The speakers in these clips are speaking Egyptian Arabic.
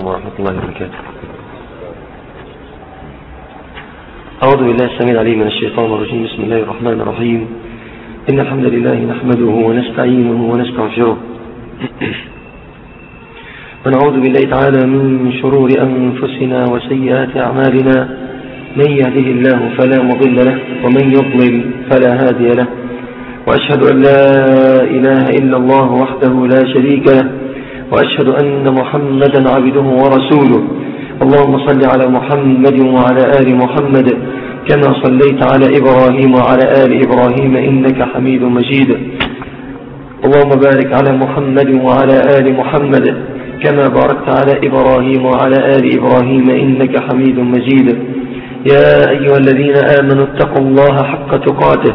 ورحمة الله وبركاته أعوذ بالله السميع العليم من الشيطان الرجيم بسم الله الرحمن الرحيم إن الحمد لله نحمده ونستعينه ونستغفره ونعوذ بالله تعالى من شرور أنفسنا وسيئات أعمالنا من يهده الله فلا مضل له ومن يضلل فلا هادي له وأشهد أن لا إله إلا الله وحده لا شريك له وأشهد أن محمدا عبده ورسوله اللهم صل على محمد وعلى آل محمد كما صليت على إبراهيم وعلى آل إبراهيم إنك حميد مجيد اللهم بارك على محمد وعلى آل محمد كما باركت على إبراهيم وعلى آل إبراهيم إنك حميد مجيد يا أيها الذين آمنوا اتقوا الله حق تقاته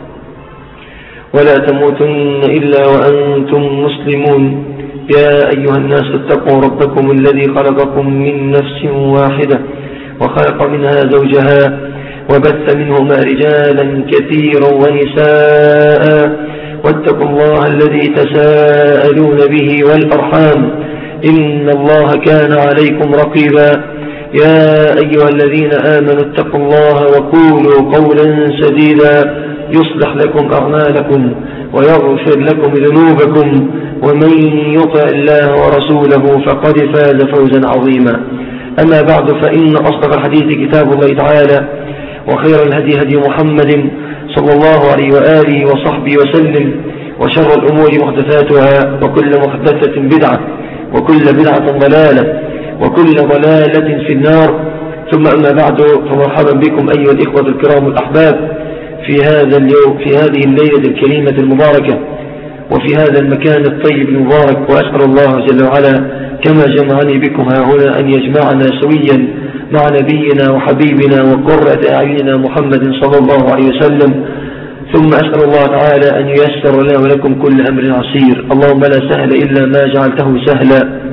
ولا تموتن إلا وأنتم مسلمون يا أيها الناس اتقوا ربكم الذي خلقكم من نفس واحدة وخلق منها زوجها وبث منهما رجالا كثيرا ونساء واتقوا الله الذي تساءلون به والأرحام إن الله كان عليكم رقيبا يا أيها الذين آمنوا اتقوا الله وقولوا قولا سديدا يصلح لكم أعمالكم ويغفر لكم ذنوبكم ومن يطع الله ورسوله فقد فاز فوزا عظيما أما بعد فإن أصدق الحديث كتاب الله تعالى وخير الهدي هدي محمد صلى الله عليه وآله وصحبه وسلم وشر الأمور محدثاتها وكل محدثة بدعة وكل بدعة ضلالة وكل ضلالة في النار ثم أما بعد فمرحبا بكم أيها الإخوة الكرام الأحباب في هذا اليوم في هذه الليلة الكريمة المباركة وفي هذا المكان الطيب المبارك وأسأل الله جل وعلا كما جمعني بكم ها هنا أن يجمعنا سويا مع نبينا وحبيبنا وقرة أعيننا محمد صلى الله عليه وسلم ثم أسأل الله تعالى أن ييسر لنا ولكم كل أمر عسير اللهم لا سهل إلا ما جعلته سهلا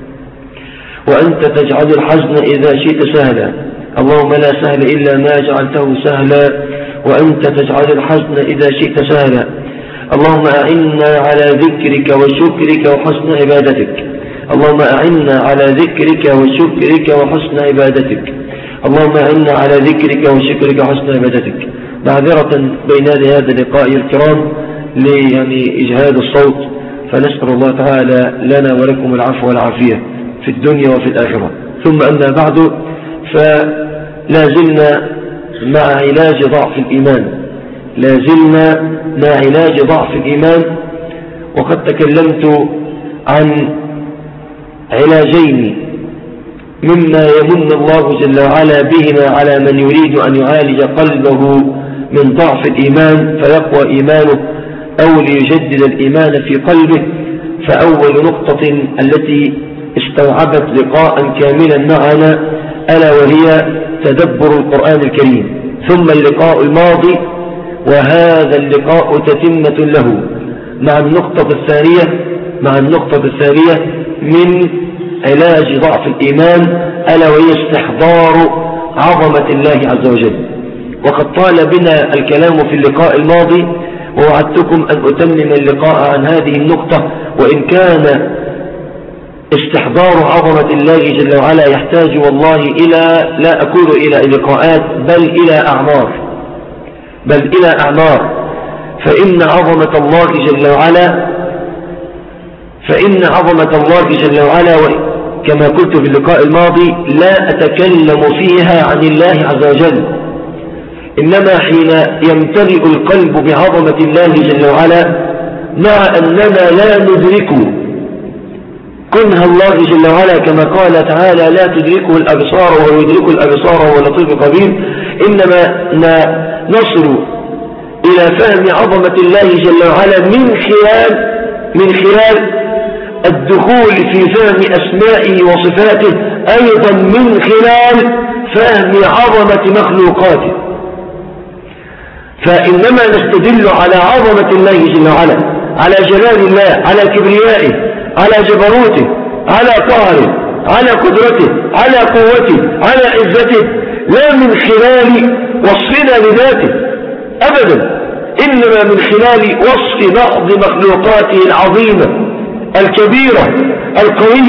وأنت تجعل الحزن إذا شئت سهلا اللهم لا سهل إلا ما جعلته سهلا وأنت تجعل الحزن إذا شئت سهلا اللهم أعنا على ذكرك وشكرك وحسن عبادتك اللهم أعنا على ذكرك وشكرك وحسن عبادتك اللهم أعنا على ذكرك وشكرك وحسن عبادتك معذرة بين هذا اللقاء الكرام يعني إجهاد الصوت فنسأل الله تعالى لنا ولكم العفو والعافية في الدنيا وفي الآخرة ثم أما بعد فلا زلنا مع علاج ضعف الإيمان لا زلنا مع علاج ضعف الإيمان وقد تكلمت عن علاجين مما يمن الله جل وعلا بهما على من يريد أن يعالج قلبه من ضعف الإيمان فيقوى إيمانه أو ليجدد الإيمان في قلبه فأول نقطة التي استوعبت لقاء كاملا معنا ألا وهي تدبر القرآن الكريم ثم اللقاء الماضي وهذا اللقاء تتمة له مع النقطة الثانية مع النقطة الثانية من علاج ضعف الإيمان ألا وهي استحضار عظمة الله عز وجل وقد طال بنا الكلام في اللقاء الماضي ووعدتكم أن أتمم اللقاء عن هذه النقطة وإن كان استحضار عظمة الله جل وعلا يحتاج والله إلى لا أقول إلى لقاءات بل إلى أعمار بل إلى أعمار فإن عظمة الله جل وعلا فإن عظمة الله جل وعلا كما قلت في اللقاء الماضي لا أتكلم فيها عن الله عز وجل إنما حين يمتلئ القلب بعظمة الله جل وعلا مع أننا لا ندركه كنها الله جل وعلا كما قال تعالى لا تدركه الأبصار وهو يدرك الأبصار وهو لطيف قبيل إنما نصل إلى فهم عظمة الله جل وعلا من خلال من خلال الدخول في فهم أسمائه وصفاته أيضا من خلال فهم عظمة مخلوقاته فإنما نستدل على عظمة الله جل وعلا على جلال الله على كبريائه على جبروته على قهره على قدرته على قوته على عزته لا من خلال وصفنا لذاته أبدا إنما من خلال وصف بعض مخلوقاته العظيمة الكبيرة القوية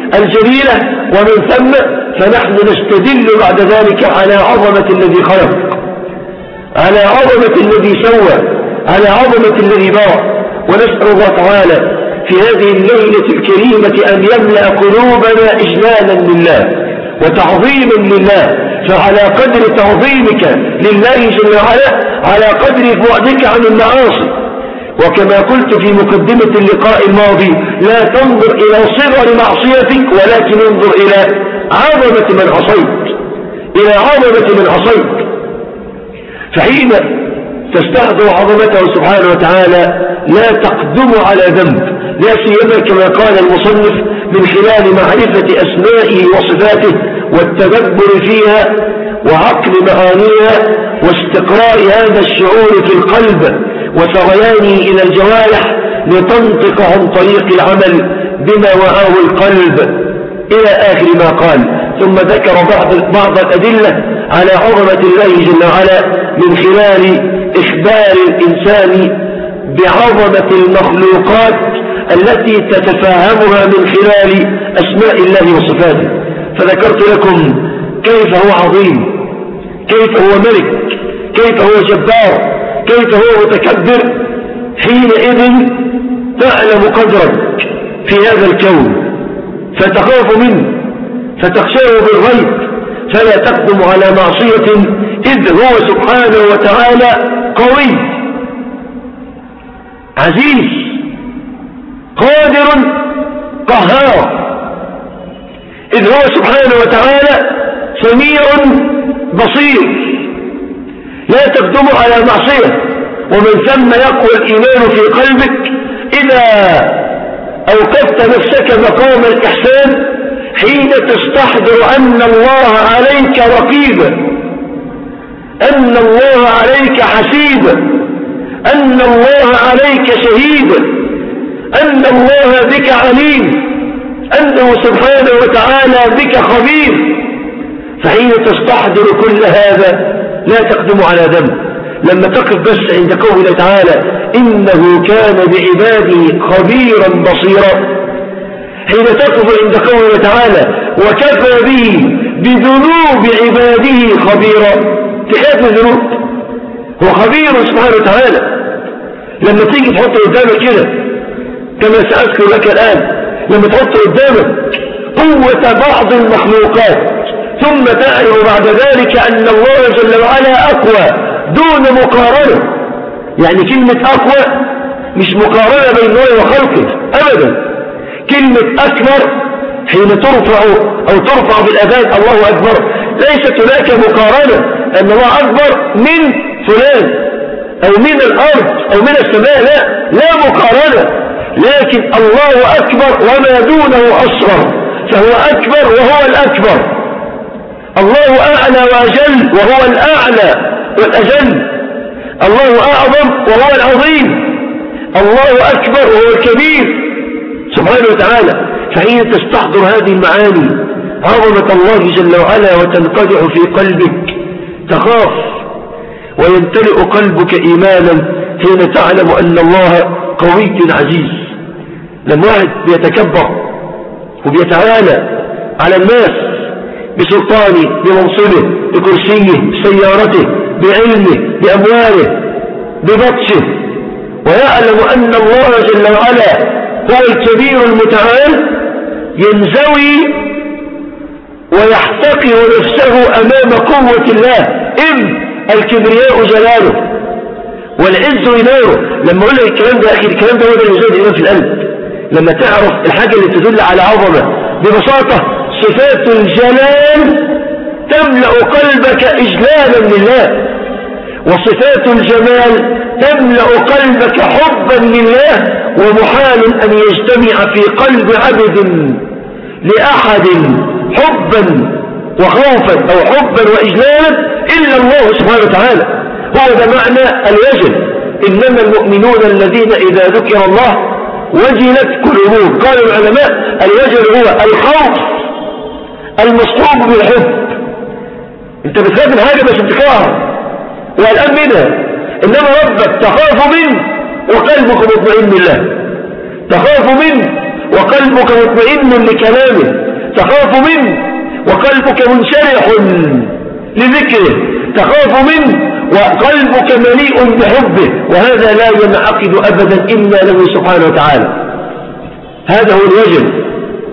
الجليلة ومن ثم فنحن نستدل بعد ذلك على عظمة الذي خلق على عظمة الذي سوى على عظمة الذي بارك ونسأل الله تعالى في هذه الليلة الكريمة أن يملأ قلوبنا إجلالا لله وتعظيما لله فعلى قدر تعظيمك لله جل وعلا على قدر بعدك عن المعاصي وكما قلت في مقدمة اللقاء الماضي لا تنظر إلى صغر معصيتك ولكن انظر إلى عظمة من عصيت إلى عظمة من عصيت فحين تستحضر عظمته سبحانه وتعالى لا تقدم على ذنب لا سيما كما قال المصنف من خلال معرفة أسمائه وصفاته والتدبر فيها وعقل معانيها واستقراء هذا الشعور في القلب وسريانه إلى الجوارح لتنطق عن طريق العمل بما وعاه القلب إلى آخر ما قال ثم ذكر بعض, بعض الأدلة على عظمة الله جل وعلا من خلال إخبار الإنسان بعظمة المخلوقات التي تتفاهمها من خلال أسماء الله وصفاته فذكرت لكم كيف هو عظيم كيف هو ملك كيف هو جبار كيف هو متكبر حينئذ تعلم قدرك في هذا الكون فتخاف منه فتخشاه بالغيب فلا تقدم على معصية إذ هو سبحانه وتعالى قوي عزيز قادر قهار إذ هو سبحانه وتعالى سميع بصير لا تقدم على معصية ومن ثم يقوى الإيمان في قلبك إذا أوقفت نفسك مقام الإحسان حين تستحضر أن الله عليك رقيبا أن الله عليك حسيبا أن الله عليك شهيدا أن الله بك عليم أنه سبحانه وتعالى بك خبير فحين تستحضر كل هذا لا تقدم على ذنب لما تقف بس عند قوله تعالى إنه كان بعباده خبيرا بصيرا حين تقف عند قوله تعالى وكفى به بذنوب عباده خبيرا تخاف من ذنوب هو خبير سبحانه وتعالى لما تيجي تحط قدامك كده كما سأذكر لك الآن لما تحط قدامك قوة بعض المخلوقات ثم تعلم بعد ذلك أن الله جل وعلا أقوى دون مقارنة يعني كلمة أقوى مش مقارنة بين الله وخلقه أبدا كلمة أكبر حين ترفع أو ترفع بالأذان الله أكبر ليست هناك مقارنة أن الله أكبر من فلان أو من الأرض أو من السماء لا لا مقارنة لكن الله أكبر وما دونه أصغر فهو أكبر وهو الأكبر الله أعلى وأجل وهو الأعلى والأجل الله أعظم وهو العظيم الله أكبر وهو الكبير سبحانه وتعالى فحين تستحضر هذه المعاني عظمة الله جل وعلا وتنقدح في قلبك تخاف ويمتلئ قلبك إيمانا حين تعلم أن الله قوي عزيز لما واحد بيتكبر وبيتعالى على الناس بسلطانه بمنصبه بكرسيه بسيارته بعلمه بأمواله ببطشه ويعلم أن الله جل وعلا هو الكبير المتعال ينزوي ويحتقر نفسه أمام قوة الله إذ الكبرياء جلاله والعز وناره لما اقول لك الكلام ده اخي الكلام ده هو اللي يزيد الايمان في القلب لما تعرف الحاجة اللي تدل على عظمة ببساطة صفات الجلال تملأ قلبك إجلالا لله وصفات الجمال تملأ قلبك حبا لله ومحال أن يجتمع في قلب عبد لأحد حبا وخوفا أو حبا وإجلالا إلا الله سبحانه وتعالى هو ده معنى الوجل إنما المؤمنون الذين إذا ذكر الله وجلت قلوبهم قال العلماء الوجل هو الخوف المصحوب بالحب انت بتخاف من حاجة بس بتكرهها والآن منها إنما ربك تخاف منه وقلبك مطمئن بالله تخاف منه وقلبك مطمئن لكلامه تخاف منه وقلبك منشرح لذكره تخاف منه وقلبك مليء بحبه وهذا لا ينعقد أبدا إلا له سبحانه وتعالى هذا هو الوجه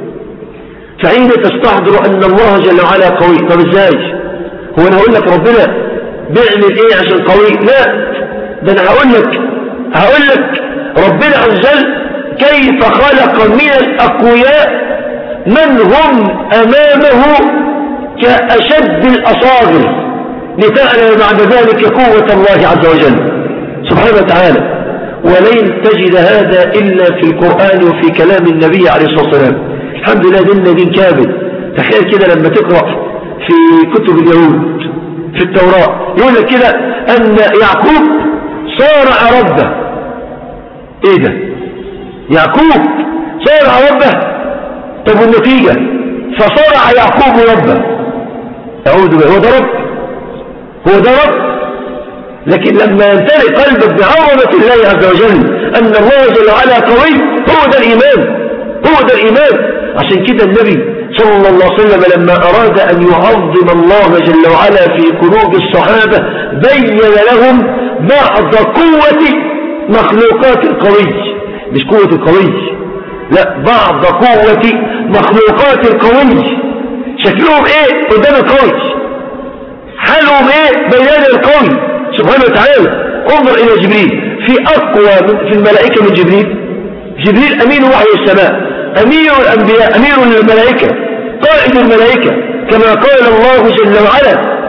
فحين تستحضر أن الله جل وعلا قوي طب ازاي هو أنا هقول لك ربنا بيعمل ايه عشان قوي لا ده أنا هقول لك هقول لك ربنا عز وجل كيف خلق من الأقوياء من هم أمامه كأشد الأصاغر لتعلم بعد ذلك قوة الله عز وجل سبحانه وتعالى ولن تجد هذا إلا في القرآن وفي كلام النبي عليه الصلاة والسلام الحمد لله دين دين كامل تخيل كده لما تقرأ في كتب اليهود في التوراة يقول لك كده أن يعقوب صارع ربه إيه ده يعقوب صارع ربه طب والنتيجة فصارع يعقوب ربه أعوذ بالله هو ده رب هو ده رب لكن لما يمتلئ قلبك بعظمة الله عز وجل أن الله جل وعلا قوي هو ده الإيمان هو ده الإيمان عشان كده النبي صلى الله عليه وسلم لما أراد أن يعظم الله جل وعلا في قلوب الصحابة بين لهم بعض قوة مخلوقات القوي مش قوة القوي لا بعض قوة مخلوقات القوي شكلهم ايه قدام القوي حالهم ايه بيان القوي سبحانه وتعالى انظر الى جبريل في اقوى في الملائكة من جبريل جبريل امين وحي السماء امير الانبياء امير الملائكة قائد الملائكة كما قال الله جل وعلا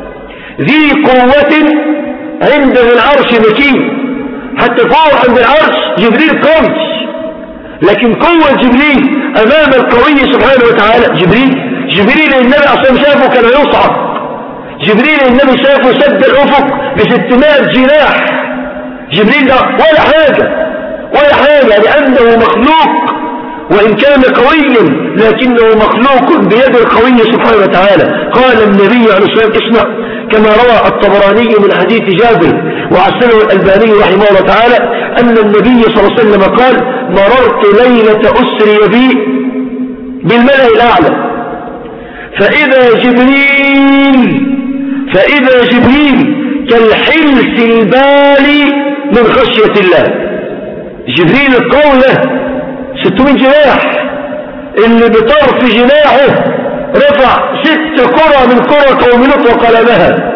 ذي قوة عند العرش مكين حتى فوق عند العرش جبريل قوي لكن قوة جبريل أمام القوي سبحانه وتعالى جبريل جبريل النبي أصلا شافه كان يصعد جبريل النبي شافه سد الأفق بستمائة جناح جبريل ده ولا حاجة ولا حاجة لأنه مخلوق وإن كان قويا لكنه مخلوق بيد القوي سبحانه وتعالى قال النبي عليه الصلاة والسلام اسمع كما روى الطبراني من حديث جابر وعسله الألباني رحمه الله تعالى أن النبي صلى الله عليه وسلم قال مررت ليلة أسري بي بالملأ الأعلى فإذا جبريل فإذا جبريل كالحلس البالي من خشية الله جبريل القول له 600 جناح اللي بطرف جناحه رفع ست كرة من كرة قوم لوط وقلمها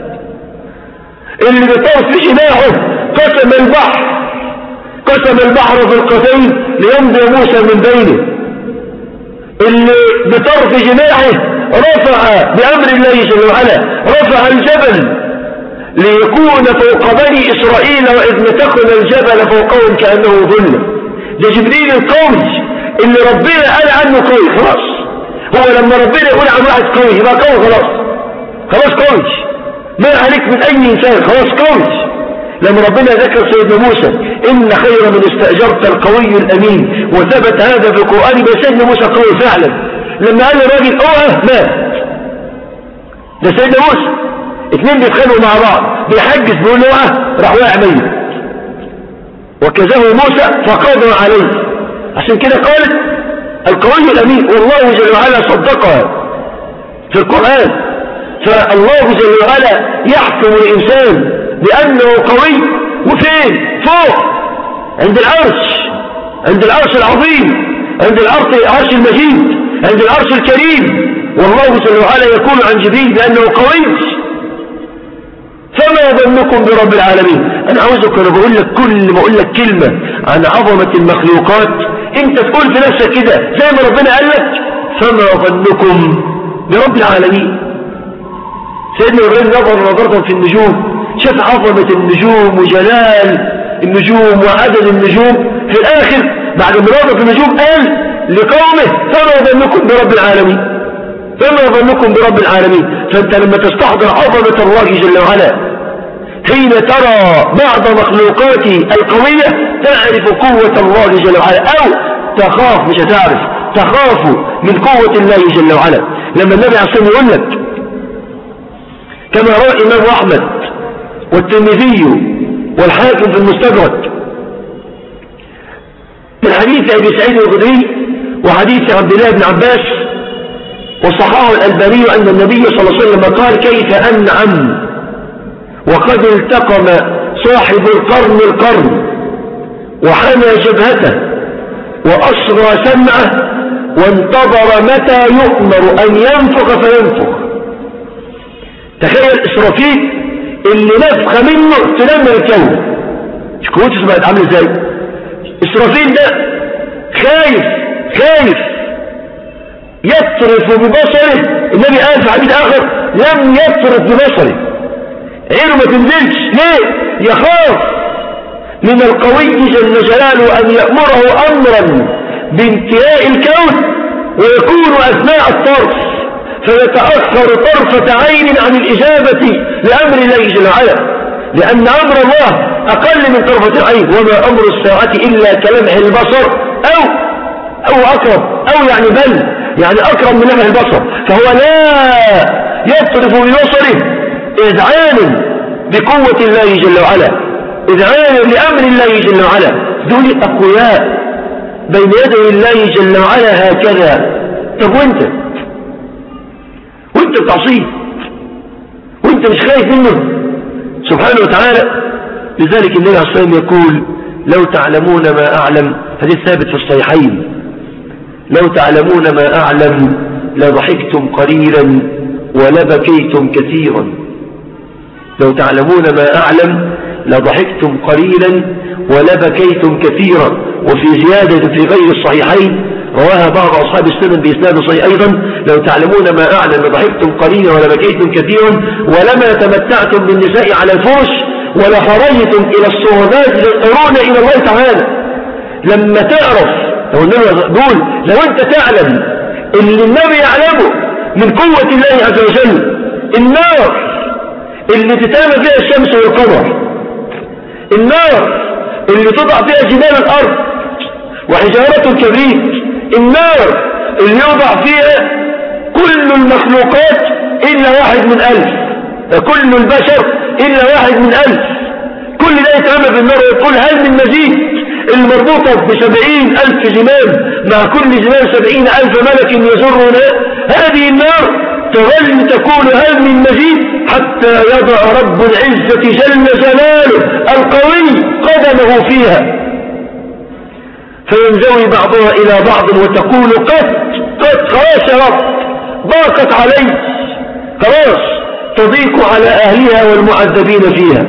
اللي بطرف جناحه قسم البحر قسم البحر في القتين ليمضي موسى من بينه اللي بطرف جناحه رفع بأمر الله جل وعلا رفع الجبل ليكون فوق بني إسرائيل وإذ نتقن الجبل فوقهم كأنه ظل ده جبريل القوي اللي ربنا قال عنه قوي خلاص هو لما ربنا يقول عن واحد قوي يبقى قوي خلاص خلاص قوي ما عليك من أي إنسان خلاص قوي لما ربنا ذكر سيدنا موسى إن خير من استأجرت القوي الأمين وثبت هذا في القرآن بس سيدنا موسى قوي فعلا لما قال الراجل اوعى مات ده سيدنا موسى اتنين بيتخانقوا مع بعض بيحجز بيقول له اوعى راح واقع ميت وكذبه موسى فقضى عليه عشان كده قالت القوي الامين والله جل وعلا صدقها في القرآن فالله جل وعلا يحكم الإنسان بأنه قوي وفين فوق عند العرش عند العرش العظيم عند العرش المجيد عند العرش الكريم والله جل وعلا يقول عن جبريل بأنه قوي فما ظنكم برب العالمين أنا عاوزك أنا بقول لك كل ما أقول لك كلمة عن عظمة المخلوقات أنت تقول في نفسك كده زي ما ربنا قال لك فما ظنكم برب العالمين سيدنا إبراهيم نظر نظرة في النجوم شاف عظمة النجوم وجلال النجوم وعدد النجوم في الآخر بعد ما نظر في النجوم قال لقومه فما ظنكم برب العالمين فما ظنكم برب العالمين فانت لما تستحضر عظمة الله جل وعلا حين ترى بعض مخلوقاته القوية تعرف قوة الله جل وعلا او تخاف مش هتعرف تخاف من قوة الله جل وعلا لما النبي عليه الصلاة يقول لك كما روى الإمام أحمد والترمذي والحاكم في المستدرك من حديث أبي سعيد الخدري وحديث عبد الله بن عباس وصححه الألباني أن النبي صلى الله عليه وسلم قال كيف أنعم وقد التقم صاحب القرن القرن وحمى جبهته وأصغى سمعه وانتظر متى يؤمر أن ينفخ فينفخ تخيل إسرافيل اللي نفخ منه تنمى الكون شكوت اسمها عامل ازاي إسرافيل ده خايف خايف يطرف ببصره النبي قال في حديث آخر لم يطرف ببصره عينه ما تنزلش ليه يخاف من القوي جل جلاله أن يأمره أمرا بانتهاء الكون ويكون أثناء الطرف فيتأخر طرفة عين عن الإجابة لأمر الله جل وعلا لأن أمر الله أقل من طرفة عين وما أمر الساعة إلا كلمح البصر أو أو أقرب أو يعني بل يعني أقرب من لمح البصر فهو لا يطرف ببصره إذعان بقوة الله جل وعلا إذعان لأمر الله جل وعلا دول أقوياء بين يدي الله جل وعلا هكذا طب وانت وانت بتعصيه وانت مش خايف منه سبحانه وتعالى لذلك النبي عليه الصلاة والسلام يقول لو تعلمون ما أعلم حديث ثابت في الصحيحين لو تعلمون ما أعلم لضحكتم قليلا ولبكيتم كثيرا لو تعلمون ما أعلم لضحكتم قليلا ولبكيتم كثيرا وفي زيادة في غير الصحيحين رواها بعض أصحاب السنن بإسناد صحيح أيضا لو تعلمون ما أعلم لضحكتم قليلا ولبكيتم كثيرا ولما تمتعتم بالنساء على الفرش ولخرجتم إلى الصهبات للقرون إلى الله تعالى لما تعرف لو النبي بيقول لو أنت تعلم اللي النبي يعلمه من قوة الله عز وجل النار اللي تتامى فيها الشمس والقمر النار اللي تضع فيها جبال الأرض وحجارة الكبريت النار اللي يوضع فيها كل المخلوقات إلا واحد من ألف كل البشر إلا واحد من ألف كل ده يتعمل في النار ويقول هل من مزيد المربوطة بسبعين ألف زمام مع كل زمام سبعين ألف ملك يزرنا هذه النار تظل تكون هل من مزيد حتى يضع رب العزة جل جلاله القوي قدمه فيها فينزوي بعضها إلى بعض وتقول قد قد خلاص يا رب ضاقت علي خلاص تضيق على أهلها والمعذبين فيها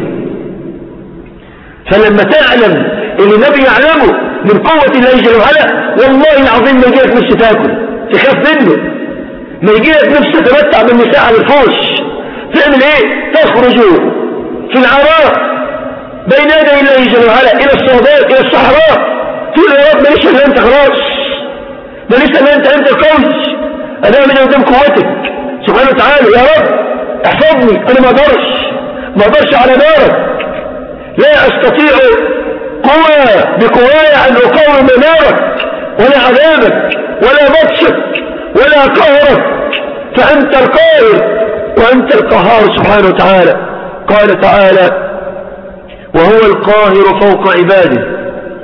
فلما تعلم اللي النبي يعلمه من قوة الله جل وعلا والله العظيم ما يجيلك نفس تاكل تخاف منه ما يجيلك نفس تتمتع بالنساء على الفوش تعمل ايه تخرج في العراء بين يدي الله جل وعلا الى الصهبات الى الصحراء تقول يا رب ماليش الا انت خلاص ماليش الا انت انت القوي انا من قدام قوتك سبحانه وتعالى يا رب احفظني انا ما اقدرش ما اقدرش على نارك لا استطيع قوة بقواي ان اقاوم نارك ولا عذابك ولا بطشك ولا قهرك فانت القاهر وانت القهار سبحانه وتعالى قال تعالى وهو القاهر فوق عباده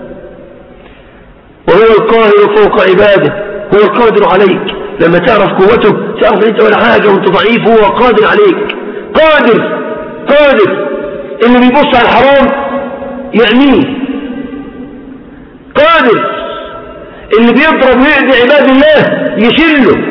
وهو القاهر فوق عباده هو القادر عليك لما تعرف قوته تعرف انت ولا حاجة وانت ضعيف هو قادر عليك قادر قادر اللي بيبص على الحرام يعنيه قادر اللي بيضرب ويأذي عباد الله يشله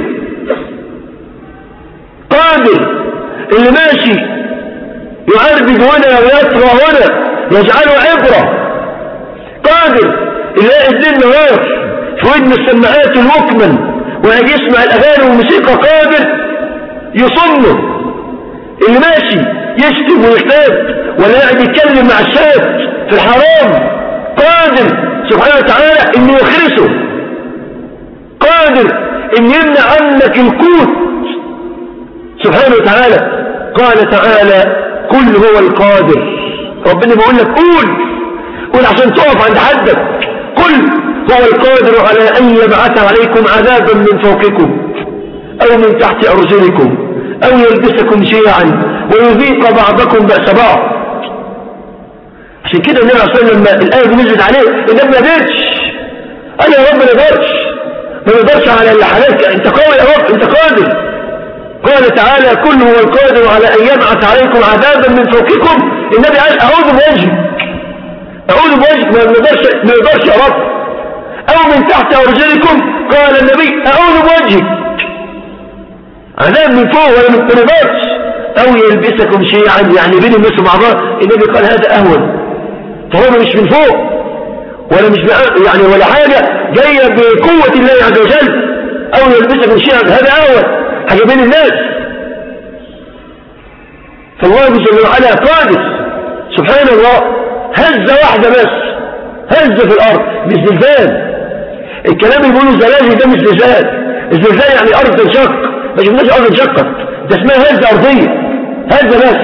قادر اللي ماشي يعربد هنا ويطرى هنا يجعله عبرة قادر يلاقي الليل نهار في ودن السماعات الوكمن ويجي يسمع الاغاني والموسيقى قادر يصنه اللي ماشي يشتم ويحتاج ولا قاعد يتكلم مع الشاب في الحرام قادر سبحانه وتعالى انه يخرسه قادر ان يمنع عنك القوت سبحانه وتعالى قال تعالى قل هو القادر ربنا بيقول لك قول قول عشان تقف عند حدك قل هو القادر على أن يبعث عليكم عذابا من فوقكم أو من تحت أرجلكم أو يلبسكم شيعا ويذيق بعضكم بأس بعض عشان كده النبي عليه الصلاة لما الآية دي نزلت عليه النبي ما بيتش انا يا رب ما نقدرش ما نقدرش على اللي حالك انت قوي يا رب انت قادر قال تعالى كل هو القادر على ان يبعث عليكم عذابا من فوقكم النبي قال اعوذ بوجهك اعوذ بوجهك ما نقدرش ما نقدرش يا رب او من تحت ارجلكم قال النبي اعوذ بوجهك عذاب من فوق ولا من نقدرش او يلبسكم شيعا يعني بين الناس مع بعض النبي قال هذا اهون فهو مش من فوق ولا مش يعني ولا حاجة جاية بقوة الله عز وجل او يلبسكم شيعا هذا اهون حاجة بين الناس فالله جل وعلا قادر سبحان الله هزة واحدة بس هزة في الأرض مش زلزال الكلام اللي بيقولوا زلازل ده مش زلزال الزلزال يعني أرض تنشق ما شفناش أرض انشقت ده اسمها هزة أرضية هزة بس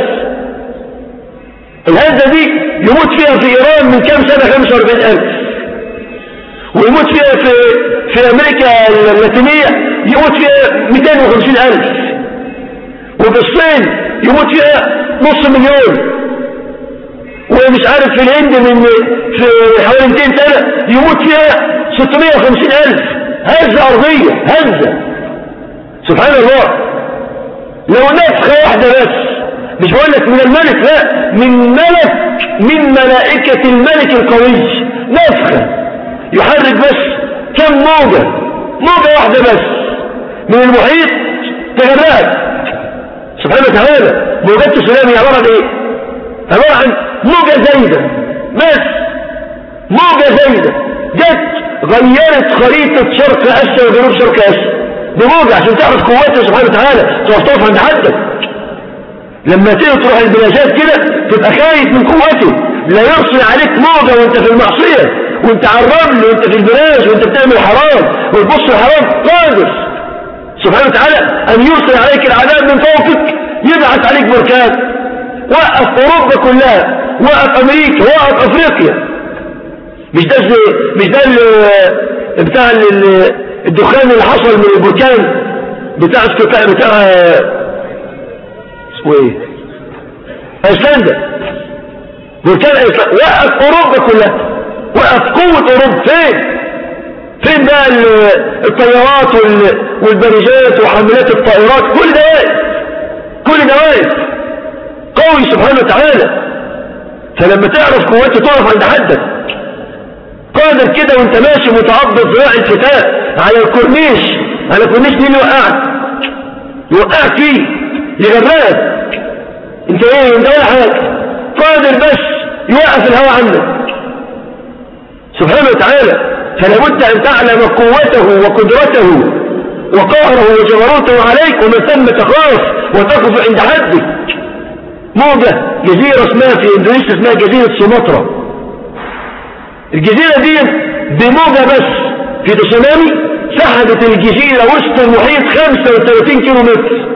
الهزة دي يموت فيها في إيران من كام سنة 45 ألف ويموت فيها في في أمريكا اللاتينية يموت فيها 250 ألف وفي الصين يموت فيها نص مليون ومش عارف في الهند من في حوالي 200 سنة يموت فيها 650 ألف هزة أرضية هزة سبحان الله لو نفخة واحدة بس مش بقول لك من الملك لا من ملك من ملائكة الملك القوي نفخة يحرك بس كم موجة موجة واحدة بس من المحيط تغرقت سبحانه وتعالى موجات السلام عبارة عن ايه عبارة عن موجة زايدة بس موجة زايدة جت غيرت خريطة شرق اسيا وجنوب شرق اسيا بموجة عشان تعرف قوته سبحانه وتعالى توقف عند حدك لما تيجي تروح البلاجات كده تبقى خايف من قوته لا يرسل عليك موجة وانت في المعصية وانت على الرمل وانت في البلاج وانت بتعمل حرام وتبص الحرام قادر سبحانه وتعالى أن يرسل عليك العذاب من فوقك يبعث عليك بركان وقف أوروبا كلها وقف أمريكا وقف أفريقيا مش ده مش ده بتاع الدخان اللي حصل من البركان بتاع بتاع بتاع اسمه ايه ايسلندا بركان ايسلندا وقف اوروبا كلها وقف قوة اوروبا فين فين بقى الطيارات والبريجات وحملات الطائرات كل ده واقف كل ده واقف قوي سبحانه وتعالى فلما تعرف قوته تقف عند حدك قادر كده وانت ماشي متعبد ذراع الفتاة على الكورنيش على الكورنيش مين يوقعك يوقعك فيه يغرقك انت ايه انت ولا حاجه قادر بس يوقف الهواء عنك سبحانه وتعالى فلا بد أن تعلم قوته وقدرته وقهره وجبروته عليك ومن ثم تخاف وتقف عند حدك موجة جزيرة اسمها في اندونيسيا اسمها جزيرة سومطرة الجزيرة دي بموجة بس في تسونامي سحبت الجزيرة وسط المحيط 35 كيلو متر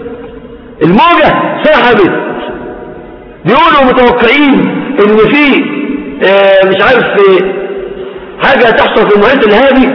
الموجة سحبت بيقولوا متوقعين ان في آه مش عارف في حاجة تحصل في المحيط الهادي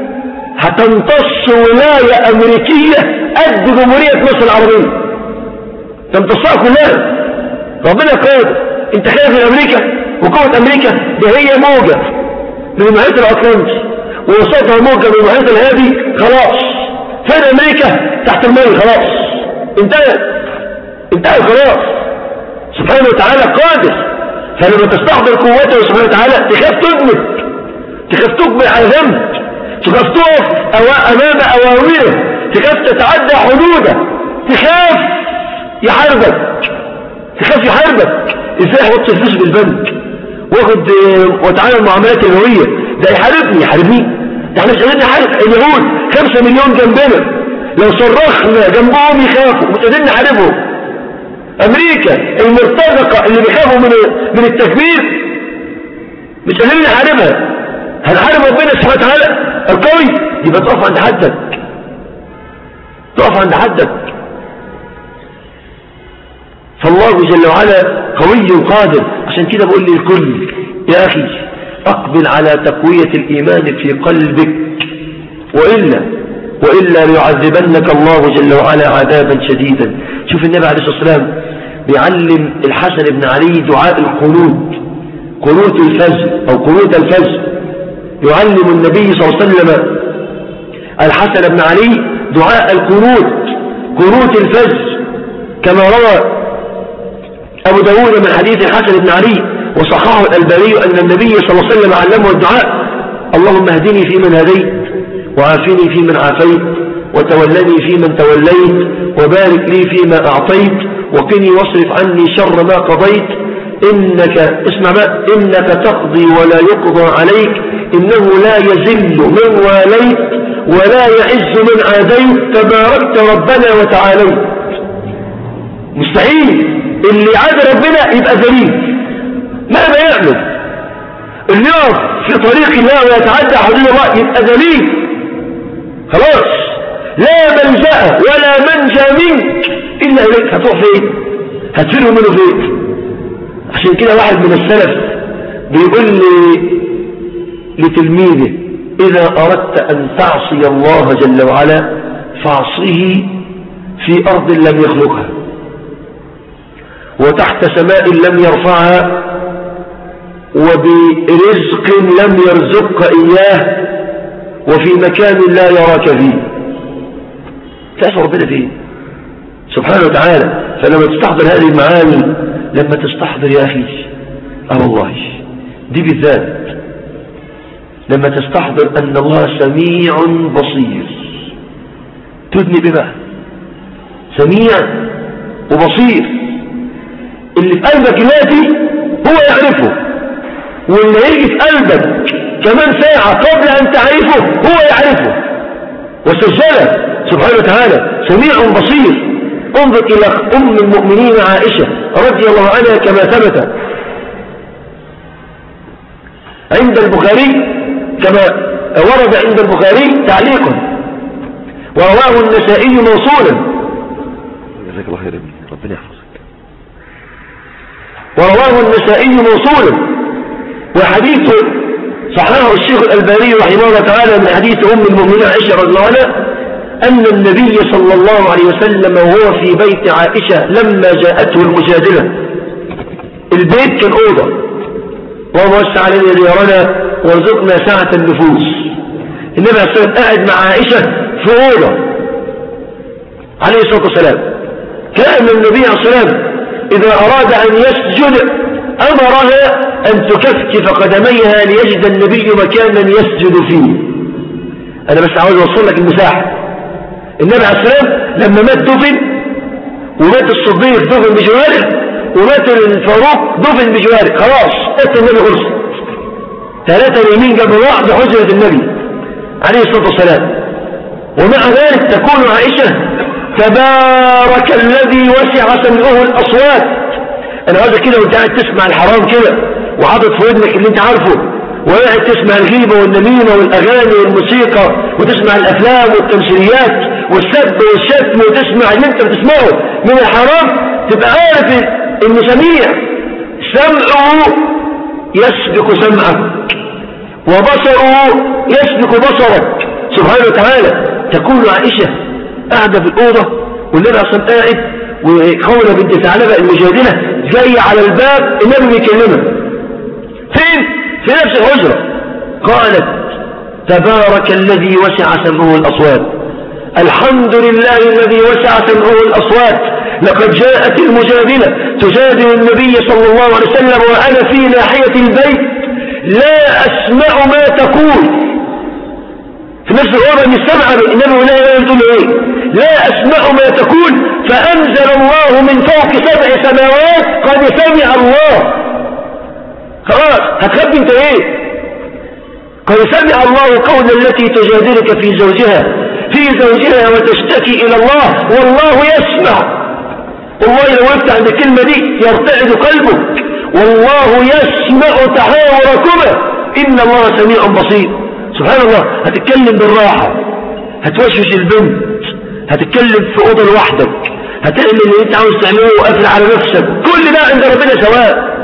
هتمتص ولاية أمريكية قد جمهورية مصر العربية تمتصها كلها ربنا قادر انت خايف من أمريكا وقوة أمريكا ده هي موجة من المحيط الأطلنطي ووسطها موجة من المحيط الهادي خلاص فين أمريكا تحت الماء خلاص انتهت انتهت خلاص سبحانه وتعالى قادر فلما تستحضر قوته سبحانه وتعالى تخاف تدمت تخاف تقبل على ذنب تخاف تقف أمام أوامره تخاف تتعدى حدوده تخاف يحاربك تخاف يحاربك ازاي احط الفلوس بالبنك واخد واتعامل معاملات الهوية ده يحاربني يحاربني ده احنا مش قادرين نحارب اليهود خمسة مليون جنبنا لو صرخنا جنبهم يخافوا مش قادرين نحاربهم امريكا المرتزقة اللي بيخافوا من من التكبير مش قادرين نحاربها هنحارب ربنا سبحانه وتعالى القوي يبقى تقف عند حدك تقف عند حدك فالله جل وعلا قوي قادر عشان كده بقول للكل يا أخي أقبل على تقوية الإيمان في قلبك وإلا وإلا ليعذبنك الله جل وعلا عذابا شديدا شوف النبي عليه الصلاة والسلام بيعلم الحسن بن علي دعاء القنوت قنوت الفجر أو قنوت الفجر يعلم النبي صلى الله عليه وسلم الحسن بن علي دعاء القنوت قنوت الفجر كما روى أبو داود من حديث الحسن بن علي وصححه الألباني أن النبي صلى الله عليه وسلم علمه الدعاء اللهم اهدني فيمن هديت وعافني فيمن عافيت وتولني فيمن توليت وبارك لي فيما أعطيت وقني واصرف عني شر ما قضيت إنك اسمع بقى إنك تقضي ولا يقضى عليك إنه لا يزل من واليت ولا يعز من عاديت تباركت ربنا وتعاليت مستحيل اللي عاد ربنا يبقى ذليل ماذا يعمل اللي يقف في طريق الله ويتعدى حدود الله يبقى ذليل خلاص لا ملجأ ولا منجى منك إلا إليك هتروح فين هتفره منه فين عشان كده واحد من السلف بيقول لي لتلميذه إذا أردت أن تعصي الله جل وعلا فاعصيه في أرض لم يخلقها وتحت سماء لم يرفعها وبرزق لم يرزقك إياه وفي مكان لا يراك فيه تعرف ربنا فيه سبحانه وتعالى فلما تستحضر هذه المعاني لما تستحضر يا أخي اه والله دي بالذات لما تستحضر أن الله سميع بصير تدني بما سميع وبصير اللي في قلبك دلوقتي هو يعرفه واللي هيجي في قلبك كمان ساعة قبل أن تعرفه هو يعرفه وسجله سبحانه وتعالى سميع بصير انظر إلى أم المؤمنين عائشة رضي الله عنها كما ثبت عند البخاري كما ورد عند البخاري تعليقا ورواه النسائي موصولا جزاك الله خير ربنا يحفظك ورواه النسائي موصولا وحديث صححه الشيخ الألباني رحمه الله تعالى من حديث أم المؤمنين عائشة رضي الله عنها أن النبي صلى الله عليه وسلم وهو في بيت عائشة لما جاءته المجادلة البيت كان أوضة وهو وسع علينا ديارنا وارزقنا ساعة النفوس النبي عليه الصلاة والسلام قاعد مع عائشة في أوضة عليه الصلاة والسلام كان النبي عليه الصلاة والسلام إذا أراد أن يسجد أمرها أن تكفكف قدميها ليجد النبي مكانا يسجد فيه أنا بس عاوز أوصل لك المساحة النبي عليه السلام لما مات دفن ومات الصديق دفن بجواره ومات الفاروق دفن بجواره خلاص مات النبي خلص ثلاثة يمين جنب بعض حجرة النبي عليه الصلاة والسلام ومع ذلك تكون عائشة تبارك الذي وسع سمعه الأصوات أنا عاوز كده وانت قاعد تسمع الحرام كده وحاطط في ودنك اللي انت عارفه وقاعد تسمع الغيبة والنميمة والأغاني والموسيقى وتسمع الأفلام والتمثيليات والسب والشتم وتسمع اللي انت بتسمعه من الحرام تبقى عارف ان سميع سمعه يسبق سمعك وبصره يسبق بصرك سبحانه وتعالى تكون عائشة قاعدة في الأوضة والنبي أصلا قاعد وخولة بنت ثعلبة المجادلة جاية على الباب النبي بيكلمها فين؟ في نفس الحجرة قالت تبارك الذي وسع سمعه الأصوات الحمد لله الذي وسع سمعه الأصوات لقد جاءت المجادلة تجادل النبي صلى الله عليه وسلم وأنا في ناحية البيت لا أسمع ما تقول في نفس الوضع من السمع النبي ولا يقول ايه لا أسمع ما تقول فأنزل الله من فوق سبع سماوات قد سمع الله خلاص هتخبي انت ايه قد سمع الله قول التي تجادلك في زوجها في زوجها وتشتكي إلى الله والله يسمع والله لو وقفت عند الكلمة دي يرتعد قلبك والله يسمع تحاوركما إن الله سميع بصير سبحان الله هتتكلم بالراحة هتوشوش البنت هتتكلم في أوضة لوحدك هتعمل اللي انت عاوز تعمله وقفل على نفسك كل ده عند ربنا سواء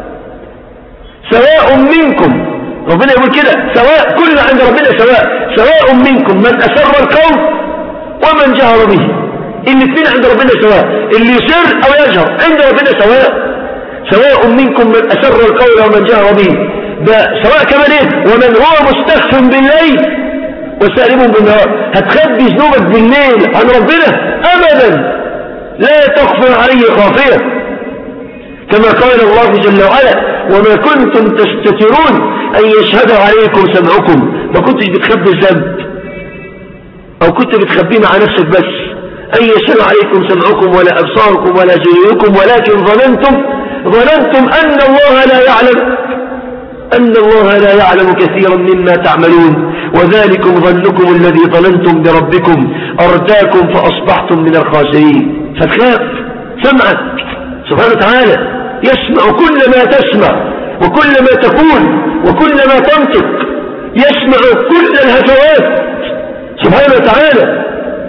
سواء منكم ربنا يقول كده سواء كل عند ربنا سواء سواء منكم من أسر القول ومن جهر به الاثنين عند ربنا سواء اللي يسر أو يجهر عند ربنا سواء سواء منكم من أسر القول ومن جهر به ده سواء كمان ايه ومن هو مستخف بالليل وسالم بالنهار هتخبي ذنوبك بالليل عن ربنا ابدا لا تخفى عليه خافية كما قال الله جل وعلا وما كنتم تستترون أن يشهد عليكم سمعكم ما كنتش بتخبي الذنب أو كنت بتخبيه مع نفسك بس أن يشهد عليكم سمعكم ولا أبصاركم ولا جريكم ولكن ظننتم ظننتم أن الله لا يعلم أن الله لا يعلم كثيرا مما تعملون وذلكم ظنكم الذي ظننتم بربكم أرداكم فأصبحتم من الخاسرين فتخاف سمعك سبحانه وتعالى يسمع كل ما تسمع وكل ما تقول وكل ما تنطق يسمع كل الهفوات سبحانه وتعالى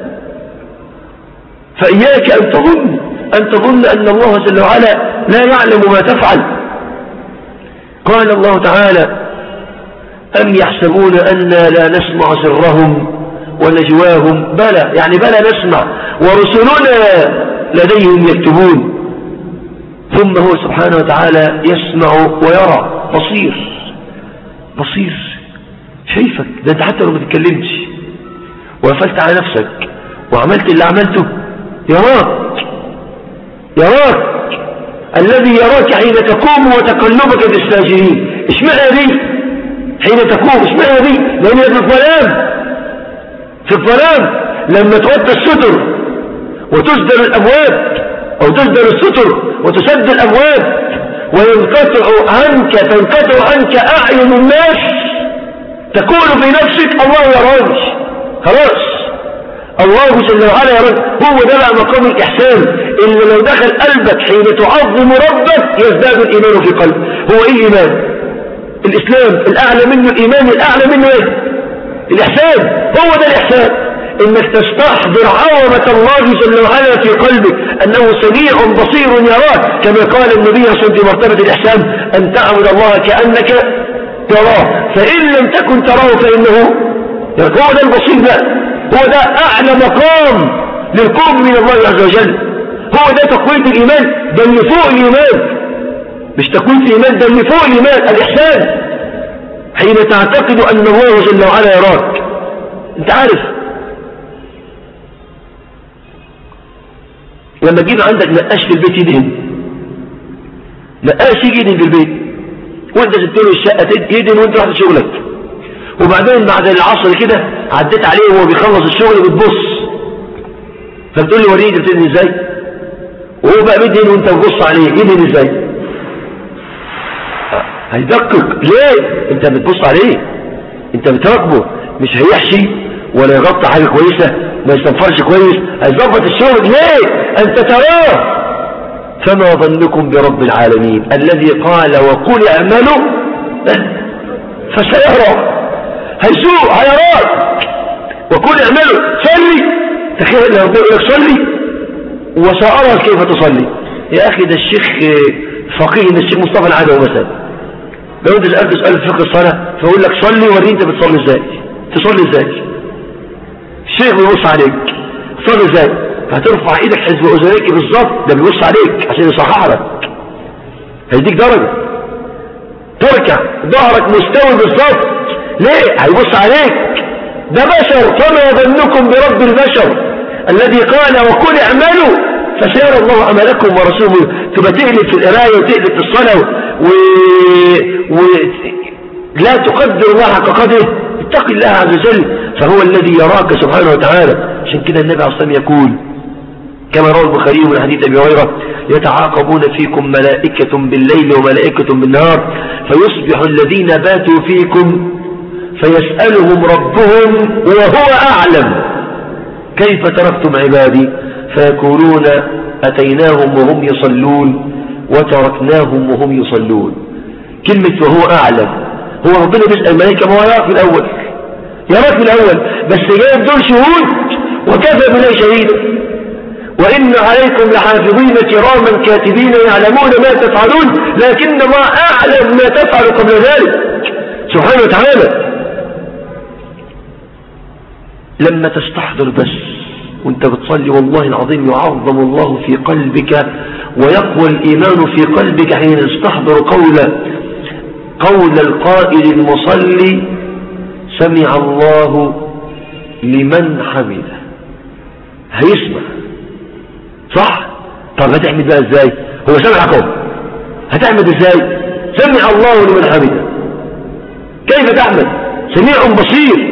فإياك أن تظن أن تظن أن الله جل وعلا لا يعلم ما تفعل قال الله تعالى أم يحسبون أنا لا نسمع سرهم ونجواهم بلى يعني بلى نسمع ورسلنا لديهم يكتبون ثم هو سبحانه وتعالى يسمع ويرى بصير بصير شايفك ده انت حتى لو ما تتكلمش وقفلت على نفسك وعملت اللي عملته يراك يراك الذي يراك حين تقوم وتقلبك في الساجدين اشمعنى دي حين تقوم اشمعنى دي لان في الظلام في الظلام لما توطى الستر وتسدر الابواب او تسدر الستر وتسد الابواب وينقطع عنك تنقطع عنك اعين الناس تقول في نفسك الله يراني خلاص الله جل وعلا يرد هو ده بقى مقام الإحسان اللي لو دخل قلبك حين تعظم ربك يزداد الإيمان في قلبك هو إيه الإيمان الإسلام الأعلى منه الإيمان الأعلى منه إيه الإحسان هو ده الإحسان إنك تستحضر عظمة الله جل وعلا في قلبك أنه سميع بصير يراك كما قال النبي صلى الله عليه وسلم في مرتبة الإحسان أن تعبد الله كأنك تراه فإن لم تكن تراه فإنه هو ده البصير بقى هو ده أعلى مقام للقرب من الله عز وجل هو ده تقوية الإيمان ده اللي فوق الإيمان مش تقوية الإيمان ده اللي فوق الإيمان الإحسان حين تعتقد أن الله جل وعلا يراك أنت عارف لما تجيب عندك نقاش في البيت يدهن نقاش يجي يدهن في البيت وانت سبت له الشقة يدهن وانت رحت شغلك وبعدين بعد العصر كده عديت عليه وهو بيخلص الشغل بتبص فبتقول لي وريني بتدهن ازاي وهو بقى بيدهن وانت بتبص عليه يدهن ازاي هيدقق ليه انت بتبص عليه انت بتراقبه مش هيحشي ولا يغطي حاجة كويسة ما يستنفرش كويس هيظبط الشغل ليه انت تراه فما ظنكم برب العالمين الذي قال وقل اعملوا فسيرى هيسوق هيراك وقل اعملوا صلي تخيل لو يقول لك صلي وسأرى كيف تصلي يا أخي ده الشيخ فقيه ده الشيخ مصطفى العدوي مثلا لو انت سألت سؤال في فقه الصلاة فيقول لك صلي وريني انت بتصلي ازاي تصلي ازاي الشيخ بيبص عليك تصلي ازاي فهترفع ايدك حزب اذنيك بالظبط ده بيبص عليك عشان يصحح لك هيديك درجة تركع ظهرك مستوي بالظبط ليه هيبص عليك ده بشر فما ظنكم برب البشر الذي قال وكل اعملوا فسيرى الله عملكم ورسوله تبقى تقلب في القرايه وتقلب في الصلاه و... و... لا تقدر الله حق قدره اتق الله عز وجل فهو الذي يراك سبحانه وتعالى عشان كده النبي عليه الصلاه يقول كما روى البخاري من حديث ابي هريره يتعاقبون فيكم ملائكه بالليل وملائكه بالنهار فيصبح الذين باتوا فيكم فيسألهم ربهم وهو أعلم كيف تركتم عبادي فيقولون أتيناهم وهم يصلون وتركناهم وهم يصلون كلمة وهو أعلم هو ربنا بيسأل الملائكة ما هو يراك في الأول يراك في الأول بس جايب دول شهود وكفى بالله شهيدا وإن عليكم لحافظين كراما كاتبين يعلمون ما تفعلون لكن الله أعلم ما تفعل قبل ذلك سبحانه وتعالى لما تستحضر بس وانت بتصلي والله العظيم يعظم الله في قلبك ويقوى الإيمان في قلبك حين تستحضر قول قول القائل المصلي سمع الله لمن حمده هيسمع صح طب هتعمل بقى ازاي هو سمعكم هتعمل ازاي سمع الله لمن حمده كيف تعمل سميع بصير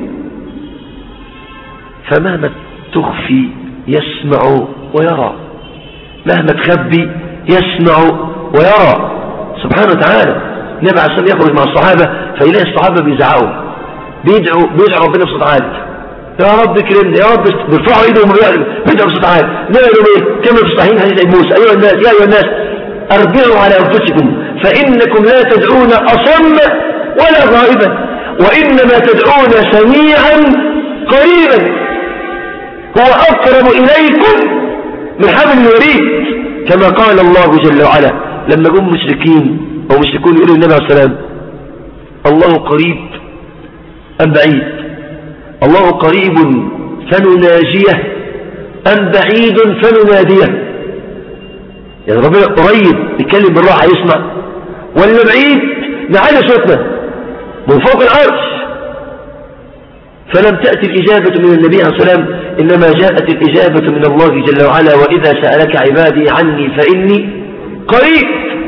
فمهما تخفي يسمع ويرى مهما تخبي يسمع ويرى سبحانه وتعالى النبي عليه الصلاة يخرج مع الصحابة فيلاقي الصحابة بيزعقوا بيدعوا بيدعوا ربنا بصوت عالي يا رب كرمني يا رب بيرفعوا ايدهم بيدعوا بصوت عالي نعملوا ايه كما في الصحيحين حديث ابي موسى ايها الناس يا ايها الناس اربعوا على انفسكم فانكم لا تدعون اصم ولا غائبا وانما تدعون سميعا قريبا هو اقرب اليكم من حبل الوريد كما قال الله جل وعلا لما جم مشركين او مشركون يقولوا للنبي عليه السلام الله قريب ام بعيد الله قريب فنناجيه ام بعيد فنناديه يعني ربنا قريب يتكلم بالراحه يسمع ولا بعيد نعلي صوتنا من فوق العرش فلم تأتي الإجابة من النبي عليه الصلاة والسلام إنما جاءت الإجابة من الله جل وعلا وإذا سألك عبادي عني فإني قريب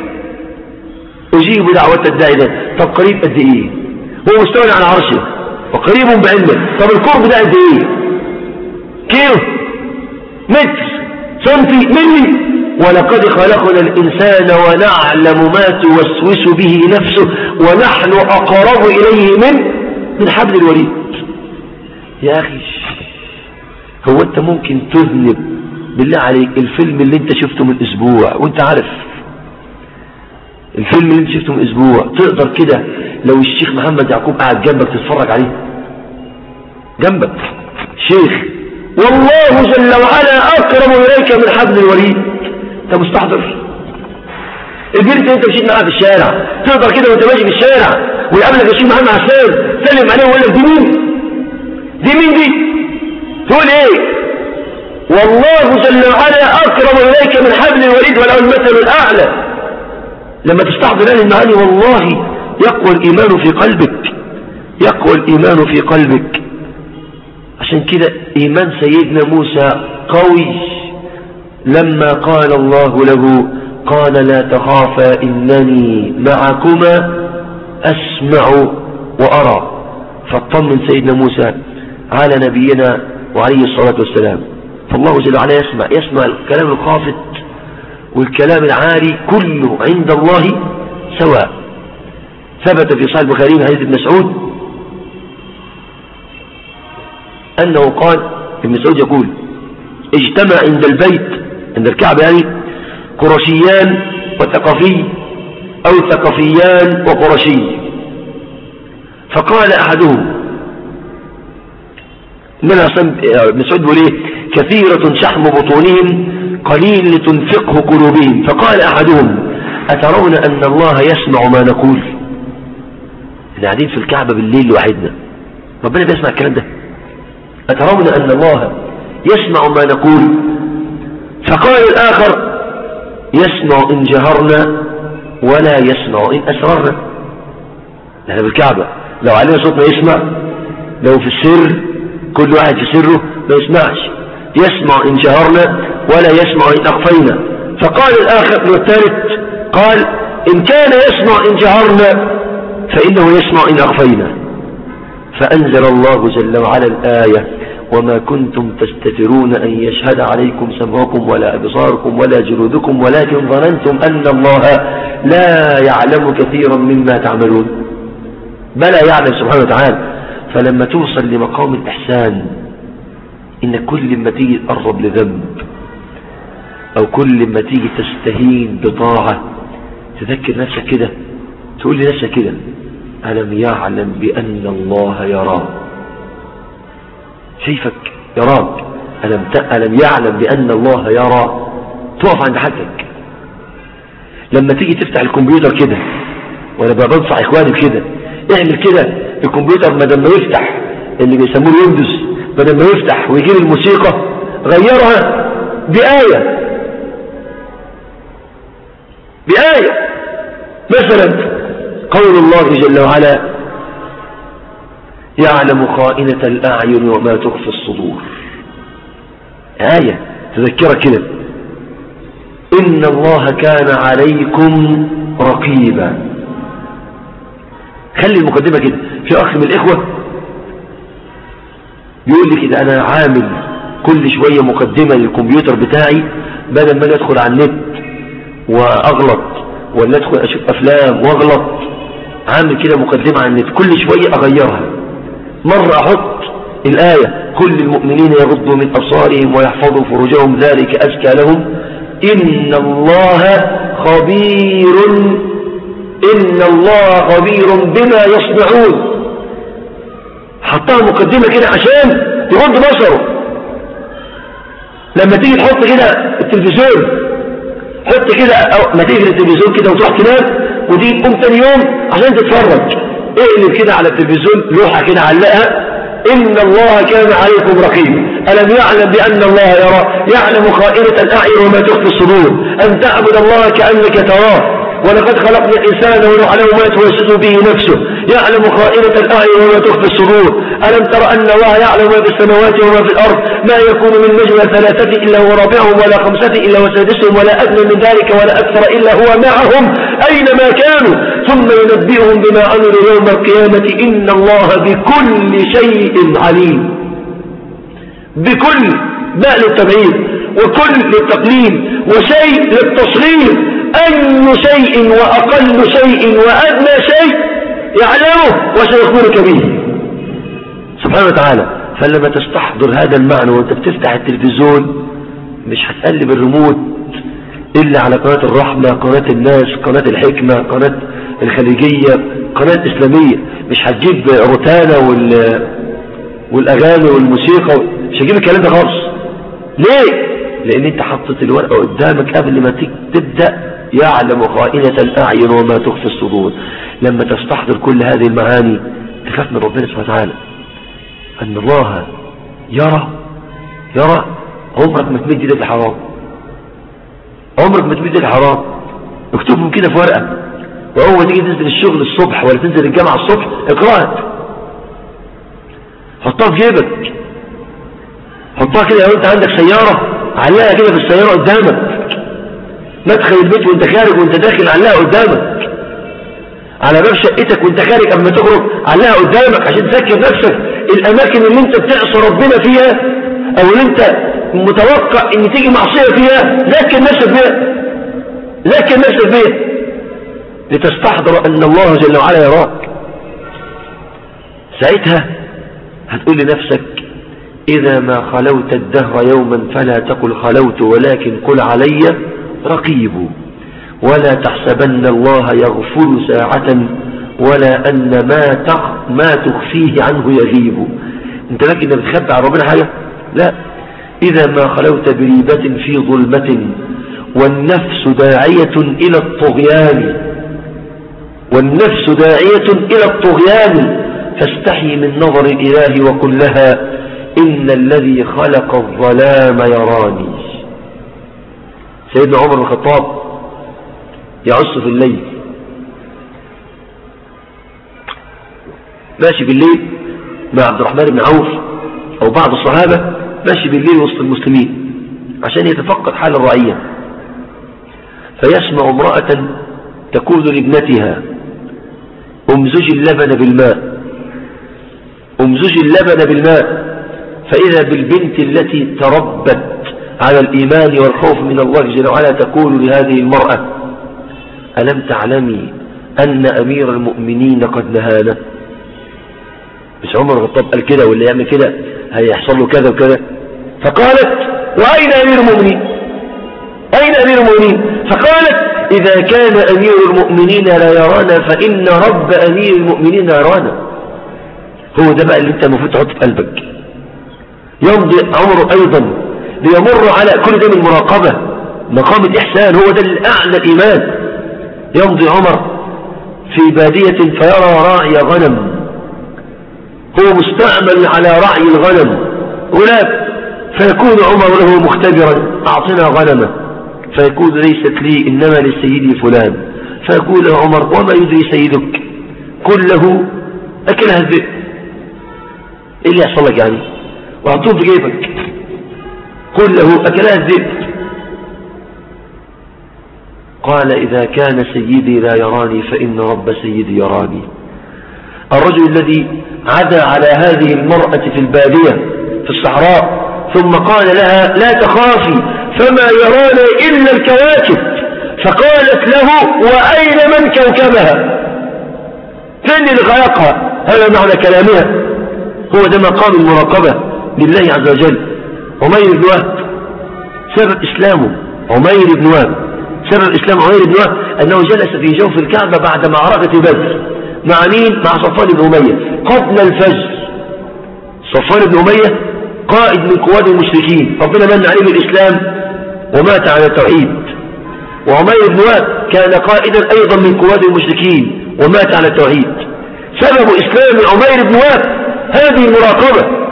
أجيب دعوة الداعي ده طب قريب قد إيه هو مستوى على عرشه وقريب بعلمه طب القرب ده قد إيه كيلو متر سنتي ملي ولقد خلقنا الإنسان ونعلم ما توسوس به نفسه ونحن أقرب إليه من من حبل الوريد يا أخي هو أنت ممكن تذنب بالله عليك الفيلم اللي أنت شفته من أسبوع وأنت عارف الفيلم اللي أنت شفته من أسبوع تقدر كده لو الشيخ محمد يعقوب قاعد جنبك تتفرج عليه جنبك شيخ والله جل وعلا أقرب إليك من حبل الوريد أنت مستحضر البنت انت مشيت معاها في الشارع تقدر كده وانت ماشي في الشارع ويقابلك الشيخ محمد عسان سلم عليه ويقول لك دي مين دي مين دي تقول ايه والله جل وعلا اقرب اليك من حبل الوريد وله المثل الاعلى لما تستحضر هذه المعاني والله يقوى الايمان في قلبك يقوى الايمان في قلبك عشان كده ايمان سيدنا موسى قوي لما قال الله له قال لا تخافا إنني معكما أسمع وأرى فاطمن سيدنا موسى على نبينا وعليه الصلاة والسلام فالله جل وعلا يسمع يسمع الكلام الخافت والكلام العالي كله عند الله سواء ثبت في صحيح البخاري من حديث ابن مسعود أنه قال ابن مسعود يقول اجتمع عند البيت عند الكعبة يعني قرشيان وثقفي أو ثقفيان وقرشي فقال أحدهم من ابن سعود بيقول ايه كثيرة شحم بطونهم قليل لتنفقه قلوبهم فقال أحدهم أترون أن الله يسمع ما نقول احنا قاعدين في الكعبة بالليل لوحدنا ربنا بيسمع الكلام ده أترون أن الله يسمع ما نقول فقال الآخر يسمع إن جهرنا ولا يسمع إن أسررنا نحن بالكعبة لو علينا صوتنا يسمع لو في السر كل واحد في سره ما يسمعش يسمع إن جهرنا ولا يسمع إن أخفينا فقال الآخر والثالث قال إن كان يسمع إن جهرنا فإنه يسمع إن أخفينا فأنزل الله جل وعلا الآية وما كنتم تستترون أن يشهد عليكم سمعكم ولا أبصاركم ولا جلودكم ولكن ظننتم أن الله لا يعلم كثيرا مما تعملون بلى يعلم سبحانه وتعالى فلما توصل لمقام الإحسان إن كل ما تيجي تقرب لذنب أو كل ما تيجي تستهين بطاعة تذكر نفسك كده تقول لنفسك كده ألم يعلم بأن الله يراه شايفك يراك ألم, ألم يعلم بأن الله يرى تقف عند حدك لما تيجي تفتح الكمبيوتر كده وانا بنصح اخواني كده اعمل كده الكمبيوتر ما لما يفتح اللي بيسموه الويندوز بدل ما يفتح ويجيب الموسيقى غيرها بآية بآية مثلا قول الله جل وعلا يعلم خائنة الأعين وما تخفي الصدور آية تذكرك كده إن الله كان عليكم رقيبا خلي المقدمة كده في أخ من الإخوة بيقول لي كده أنا عامل كل شوية مقدمة للكمبيوتر بتاعي بدل ما أدخل على النت وأغلط ولا أدخل أشوف أفلام وأغلط عامل كده مقدمة على النت كل شوية أغيرها مرة أحط الآية كل المؤمنين يغضوا من أبصارهم ويحفظوا فروجهم ذلك أزكى لهم إن الله خبير إن الله خبير بما يصنعون حطها مقدمة كده عشان يغض بصره لما تيجي تحط كده التلفزيون حط كده أو ما تيجي التلفزيون كده وتروح تنام ودي تقوم تاني يوم عشان تتفرج اقلب كده على التلفزيون لوحة كده علقها إن الله كان عليكم رقيب ألم يعلم بأن الله يرى يعلم خائنة الأعين وما تخفي الصدور أن تعبد الله كأنك تراه ولقد خلقنا الإنسان ونعلم ما يتوسط به نفسه يعلم خائنة الأعين وما تخفي الصدور ألم تر أن الله يعلم ما في السماوات وما في الأرض ما يكون من نجوى ثلاثة إلا هو رابعهم ولا خمسة إلا وسادسهم ولا أدنى من ذلك ولا أكثر إلا هو معهم أينما كانوا ثم ينبئهم بما عملوا يوم القيامة إن الله بكل شيء عليم بكل باء للتبعيد وكل للتقليل وشيء للتصغير أي شيء وأقل شيء وأدنى شيء يعلمه وسيخبرك به سبحانه وتعالى فلما تستحضر هذا المعنى وانت بتفتح التلفزيون مش هتقلب الريموت إلا على قناة الرحمة قناة الناس قناة الحكمة قناة الخليجية قناة إسلامية مش هتجيب روتانا وال... والأغاني والموسيقى مش هتجيب الكلام ده خالص ليه؟ لأن أنت حطيت الورقة قدامك قبل ما تبدأ يعلم خائنة الأعين وما تخفي الصدور لما تستحضر كل هذه المعاني تخاف من ربنا سبحانه وتعالى أن الله يرى يرى عمرك ما تمد يدك الحرام عمرك ما تمد يدك الحرام اكتبهم كده في ورقة وأول تيجي تنزل الشغل الصبح ولا تنزل الجامعة الصبح اقرأت حطها في جيبك حطها كده لو انت عندك سيارة علقها كده في السيارة قدامك مدخل البيت وانت خارج وانت داخل علقها قدامك على باب شقتك وانت خارج اما تخرج علقها قدامك عشان تذكر نفسك الاماكن اللي انت بتعصى ربنا فيها او اللي انت متوقع ان تيجي معصية فيها ذكر نفسك بيها ذكر نفسك بيها لتستحضر ان الله جل وعلا يراك ساعتها هتقول لنفسك إذا ما خلوت الدهر يوما فلا تقل خلوت ولكن قل علي رقيب ولا تحسبن الله يغفل ساعة ولا أن ما تخ ما تخفيه عنه يغيب انت لكن بتخبي عن ربنا حاجة لا إذا ما خلوت بريبة في ظلمة والنفس داعية إلى الطغيان والنفس داعية إلى الطغيان فاستحي من نظر الإله وقل لها إن الذي خلق الظلام يراني سيدنا عمر بن الخطاب يعص في الليل ماشي بالليل مع عبد الرحمن بن عوف أو بعض الصحابة ماشي بالليل وسط المسلمين عشان يتفقد حال الرعية فيسمع امرأة تقول لابنتها امزج اللبن بالماء امزج اللبن بالماء فإذا بالبنت التي تربت على الإيمان والخوف من الله جل وعلا تقول لهذه المرأة ألم تعلمي أن أمير المؤمنين قد نهانا مش عمر الخطاب قال كده واللي يعمل كده هيحصل له كذا وكذا فقالت وأين أمير المؤمنين أين أمير المؤمنين فقالت إذا كان أمير المؤمنين لا يرانا فإن رب أمير المؤمنين يرانا هو ده بقى اللي انت المفروض تحط في قلبك يمضي عمره أيضا ليمر على كل ده من مراقبة مقام الإحسان هو ده الأعلى الإيمان يمضي عمر في بادية فيرى راعي غنم هو مستعمل على رعي الغنم غلاب فيكون عمر له مختبرا أعطنا غنمه فيقول ليست لي إنما لسيدي فلان فيقول له عمر وما يدري سيدك كله أكلها الذئب إيه اللي يحصل لك يعني وهتطوف في جيبك كله أكلها الذئب قال إذا كان سيدي لا يراني فإن رب سيدي يراني الرجل الذي عدا على هذه المرأة في البادية في الصحراء ثم قال لها لا تخافي فما يرانا إلا الكواكب فقالت له وأين من كوكبها فين اللي خلقها هذا معنى كلامها هو ده مقام المراقبة لله عز وجل عمير بن وهب سبب إسلامه عمير بن وهب سبب إسلام عمير بن وهب أنه جلس في جوف الكعبة بعد معركة بدر مع مين؟ مع صفوان بن أمية قبل الفجر صفوان بن أمية قائد من قوات المشركين ربنا من عليه بالإسلام ومات على التوحيد وعمير بن وهب كان قائدا أيضا من قوات المشركين ومات على التوحيد سبب إسلام عمير بن وهب هذه المراقبة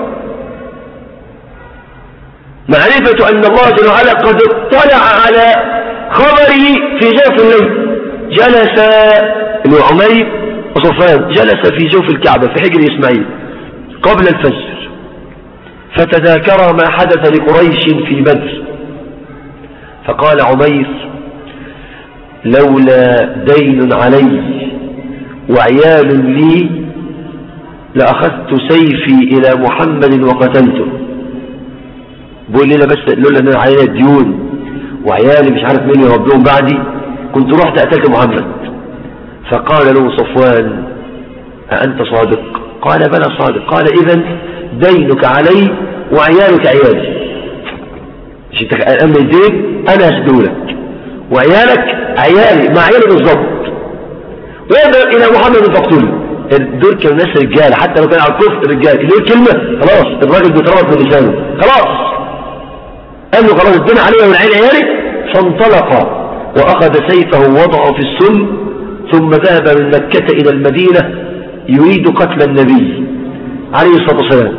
معرفة أن الله جل وعلا قد اطلع على خبره في جوف الليل جلس ابن عمير وصفان جلس في جوف الكعبة في حجر إسماعيل قبل الفجر فتذاكر ما حدث لقريش في بدر فقال عمير لولا دين علي وعيال لي لأخذت سيفي إلى محمد وقتلته بقول لي بس لولا أن علي ديون وعيالي مش عارف مين يربيهم بعدي كنت رحت أتاك محمد فقال له صفوان أأنت صادق قال بلى صادق قال إذا دينك علي وعيالك عيالي مش انت الأمن الدين أنا أسدولك وعيالك عيالي مع عيالي بالظبط ويذهب إلى محمد فاقتله دول كانوا ناس رجال حتى لو كان على الكفر رجال اللي كلمة خلاص الراجل بيتربط من لسانه خلاص قال له خلاص الدين عليه والعين عيالي فانطلق وأخذ سيفه ووضعه في السم ثم ذهب من مكة إلى المدينة يريد قتل النبي عليه الصلاة والسلام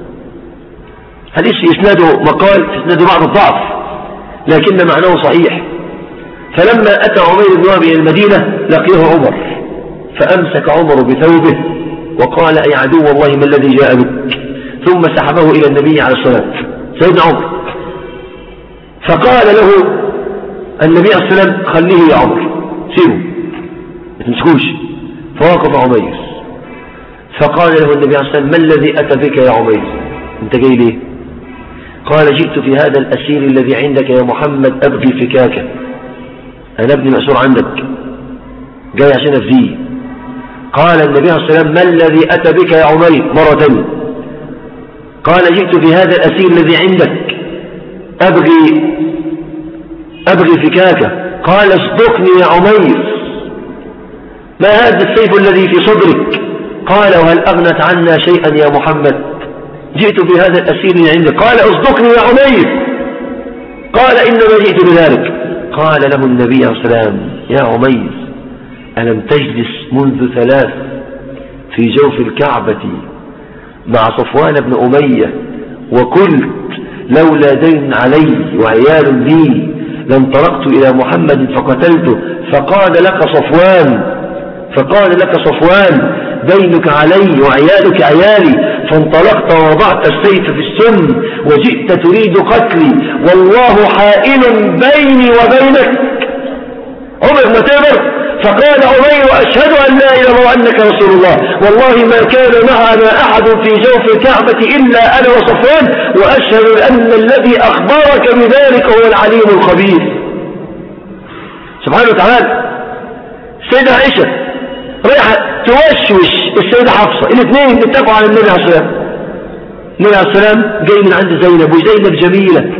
حديث إسناده مقال إسناده بعض الضعف لكن معناه صحيح فلما أتى عمير بن وهب إلى المدينة لقيه عمر فأمسك عمر بثوبه وقال أي عدو الله ما الذي جاء بك ثم سحبه إلى النبي عليه الصلاة سيدنا عمر فقال له النبي عليه الصلاة خليه يا عمر سيبه ما تمسكوش فوقف عمير فقال له النبي عليه الصلاة ما الذي أتى بك يا عمير انت جاي ليه قال جئت في هذا الأسير الذي عندك يا محمد أبغي فكاكه أنا ابني مأسور عندك جاي عشان أفديه قال النبي صلى الله عليه وسلم ما الذي أتى بك يا عمير مرة ثانية قال جئت في هذا الأسير الذي عندك أبغي أبغي فكاكة قال اصدقني يا عمير ما هذا السيف الذي في صدرك قال وهل أغنت عنا شيئا يا محمد جئت في هذا الأسير اللي عندك قال اصدقني يا عمير قال إنما جئت بذلك قال له النبي عليه السلام يا عمير ألم تجلس منذ ثلاث في جوف الكعبة مع صفوان بن أمية وقلت لولا دين علي وعيال لي لانطلقت إلى محمد فقتلته فقال لك صفوان فقال لك صفوان دينك علي وعيالك عيالي فانطلقت ووضعت السيف في السن وجئت تريد قتلي والله حائل بيني وبينك عمر ما تقدر فقال عمير أشهد أن لا إله إلا وأنك رسول الله والله ما كان معنا أحد في جوف الكعبة إلا أنا وصفوان وأشهد أن الذي أخبرك بذلك هو العليم الخبير سبحانه وتعالى السيدة عائشة رايحة توشوش السيدة حفصة الاثنين اتفقوا على النبي عليه السلام النبي عليه السلام جاي من عند زينب وزينب جميلة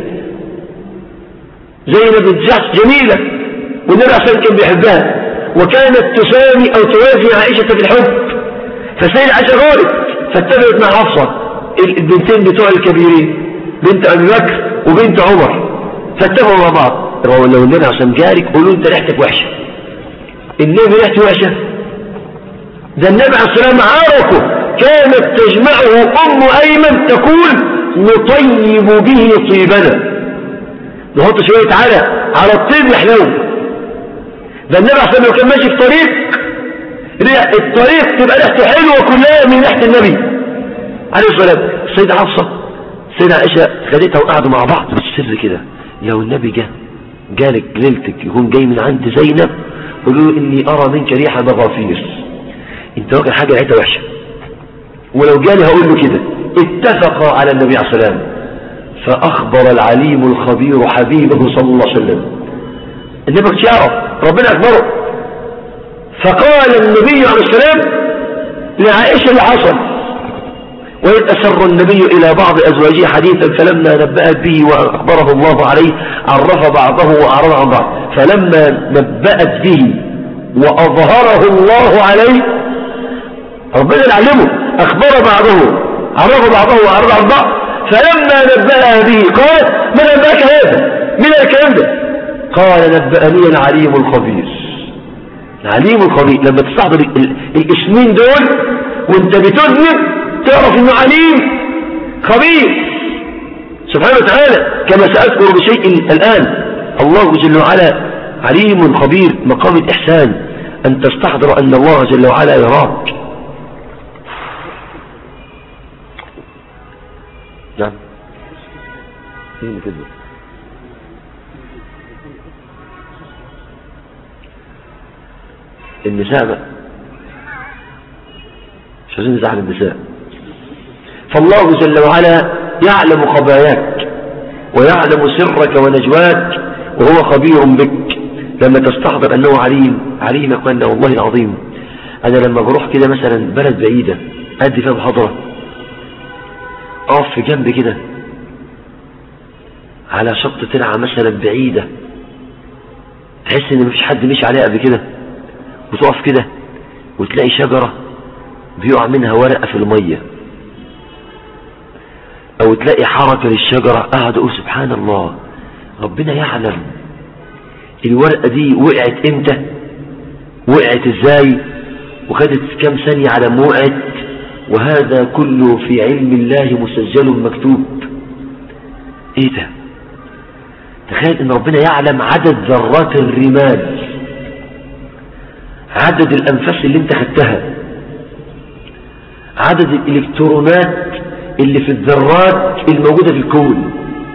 زينب بنت جحش جميلة والنبي عليه السلام كان بيحبها وكانت تسامي أو توازي عائشة في الحب فسيدة عائشة غارت فاتفقت مع حفصة البنتين بتوع الكبيرين بنت أبي بكر وبنت عمر فاتفقوا مع بعض لو النبي عشان جارك قولوا انت ريحتك وحشة النبي ريحته وحشة ده النبي عليه السلام عارفه كانت تجمعه أم أيمن تقول نطيب به طيبنا نحط شوية على على الطيب يحلو ده النبي عليه السلام لو كان ماشي في طريق الطريق تبقى ريحته حلوة كلها من ريحة النبي عليه الصلاة السيدة حفصة السيدة عائشة خدتها وقعدوا مع بعض بالسر كده لو النبي جه جالك ليلتك يكون جاي من عند زينب قولوا اني ارى منك ريحة مغافير انت واكل حاجة ريحتها وحشة ولو جالي هقول له كده اتفق على النبي عليه السلام فاخبر العليم الخبير حبيبه صلى الله عليه وسلم النبي مش يعرف ربنا اخبره فقال النبي عليه السلام لعائشة اللي حصل وإذ أسر النبي إلى بعض أزواجه حديثا فلما نبأت به وأخبره الله عليه عرف بعضه وأعرض عن بعض فلما نبأت به وأظهره الله عليه ربنا يعلمه أخبر بعضه عرف بعضه وأعرض عن بعض فلما نبأها به قال من نبأك هذا من الكلام ده قال نبأني العليم الخبير العليم الخبير لما تستحضر الاسمين دول وانت بتذنب تعرف انه عليم خبير سبحانه وتعالى كما سأذكر بشيء الآن الله جل وعلا عليم خبير مقام الإحسان أن تستحضر أن الله جل وعلا يراك نعم ايه كده النساء بقى مش عايزين نزعل النساء فالله جل وعلا يعلم خباياك ويعلم سرك ونجواك وهو خبير بك لما تستحضر أنه عليم عليم أن والله العظيم أنا لما بروح كده مثلا بلد بعيدة أدي فيها محاضرة أقف في جنب كده على شط ترعة مثلا بعيدة تحس ان مفيش حد مشي عليها قبل كده وتقف كده وتلاقي شجرة بيقع منها ورقة في المية او تلاقي حركة للشجرة قاعد اقول سبحان الله ربنا يعلم الورقة دي وقعت امتى وقعت ازاي وخدت كام ثانية على ما وقعت وهذا كله في علم الله مسجل مكتوب ايه ده تخيل ان ربنا يعلم عدد ذرات الرمال عدد الانفاس اللي انت خدتها عدد الالكترونات اللي في الذرات الموجودة في الكون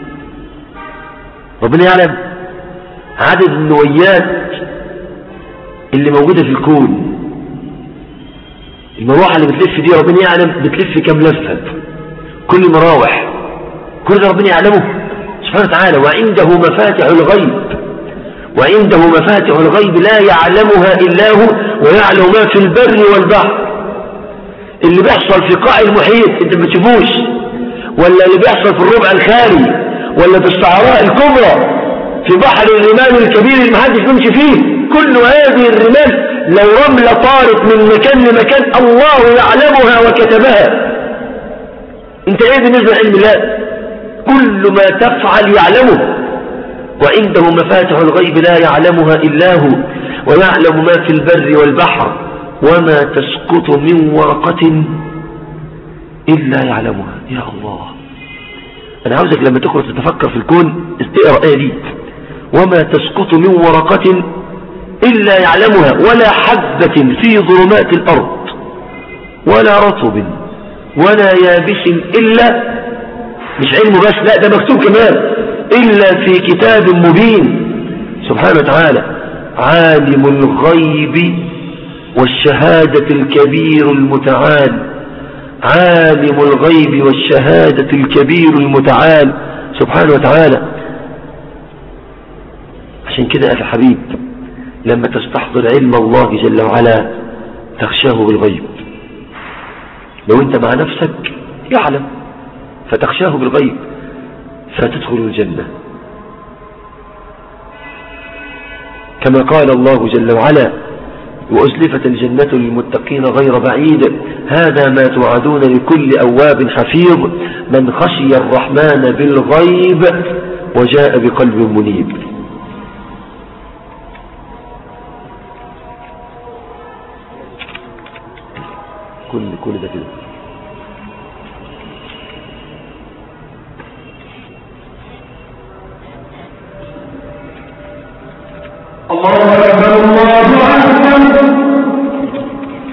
ربنا يعلم عدد النويات اللي موجودة في الكون المروحة اللي بتلف دي ربنا يعلم بتلف كم لفة كل مراوح كل ده ربنا يعلمه سبحانه وتعالى وعنده مفاتح الغيب وعنده مفاتح الغيب لا يعلمها إلا هو ويعلم ما في البر والبحر اللي بيحصل في قاع المحيط انت ما بتشوفوش ولا اللي بيحصل في الربع الخالي ولا في الصحراء الكبرى في بحر الرمال الكبير اللي محدش بيمشي فيه كل هذه الرمال لو رملة طارت من مكان لمكان الله يعلمها وكتبها انت ايه بالنسبة لعلم الله كل ما تفعل يعلمه وعنده مفاتح الغيب لا يعلمها إلا هو ويعلم ما في البر والبحر وما تسقط من ورقة إلا يعلمها يا الله أنا عاوزك لما تخرج تتفكر في الكون استقرأ آية دي وما تسقط من ورقة إلا يعلمها ولا حبة في ظلمات الأرض ولا رطب ولا يابس إلا مش علمه بس لا ده مكتوب كمان إلا في كتاب مبين سبحانه وتعالى عالم الغيب والشهادة الكبير المتعال عالم الغيب والشهادة الكبير المتعال سبحانه وتعالى عشان كده يا حبيب لما تستحضر علم الله جل وعلا تخشاه بالغيب لو انت مع نفسك يعلم فتخشاه بالغيب فتدخل الجنة كما قال الله جل وعلا وأزلفت الجنة للمتقين غير بعيد هذا ما توعدون لكل أواب حفيظ من خشي الرحمن بالغيب وجاء بقلب منيب كل كل ده كده الله أكبر الله أكبر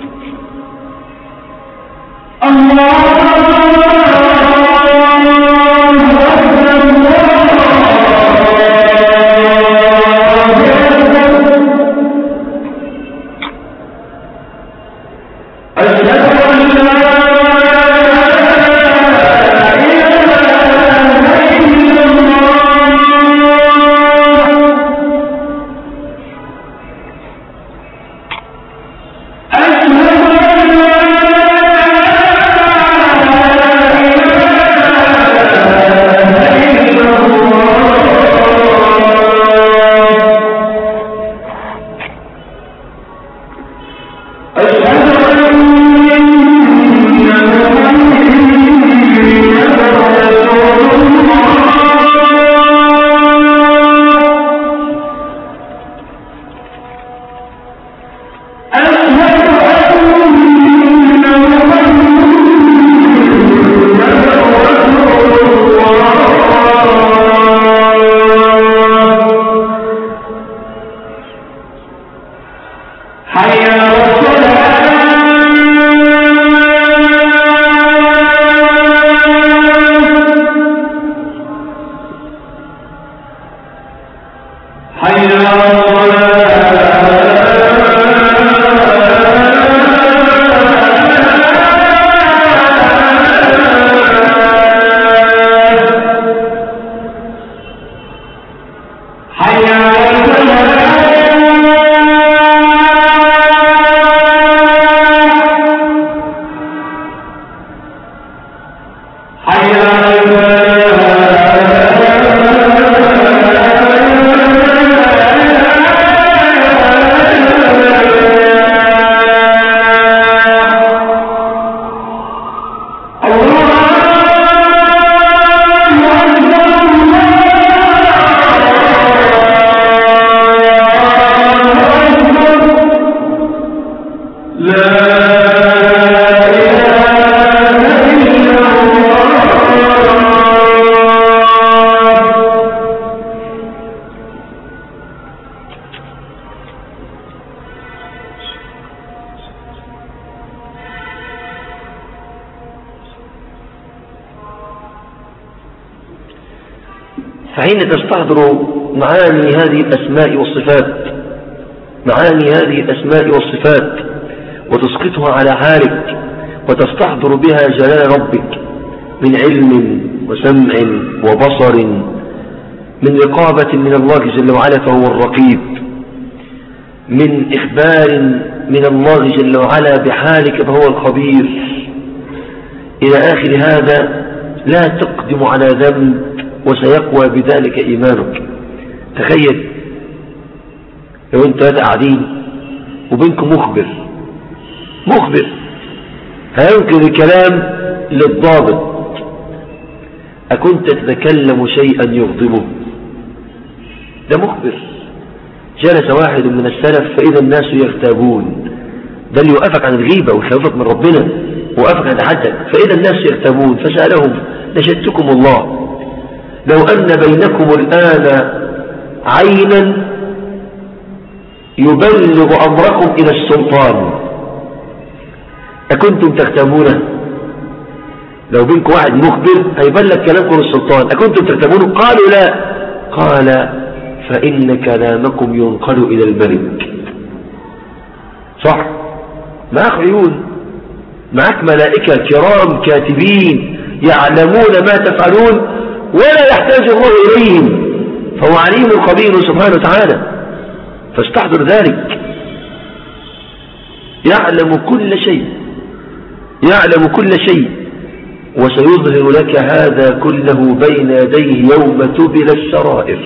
فحين تستحضر معاني هذه الأسماء والصفات معاني هذه الأسماء والصفات وتسقطها على حالك وتستحضر بها جلال ربك من علم وسمع وبصر من رقابة من الله جل وعلا فهو الرقيب من إخبار من الله جل وعلا بحالك فهو الخبير إلى آخر هذا لا تقدم على ذنب وسيقوى بذلك إيمانك تخيل لو انت قاعدين وبينكم مخبر مخبر هينقل الكلام للضابط أكنت تتكلم شيئا يغضبه ده مخبر جلس واحد من السلف فإذا الناس يغتابون ده اللي يوقفك عن الغيبة ويخوفك من ربنا ووقفك عن حدك فإذا الناس يغتابون فسألهم نشدتكم الله لو أن بينكم الآن عينا يبلغ أمركم إلى السلطان أكنتم تختمونه لو بينكم واحد مخبر هيبلغ كلامكم للسلطان أكنتم تختمونه قالوا لا قال فإن كلامكم ينقل إلى الملك صح معك عيون معك ملائكة كرام كاتبين يعلمون ما تفعلون ولا يحتاج الله إليهم فهو عليم خبير سبحانه وتعالى فاستحضر ذلك يعلم كل شيء يعلم كل شيء وسيظهر لك هذا كله بين يديه يوم تبل السرائر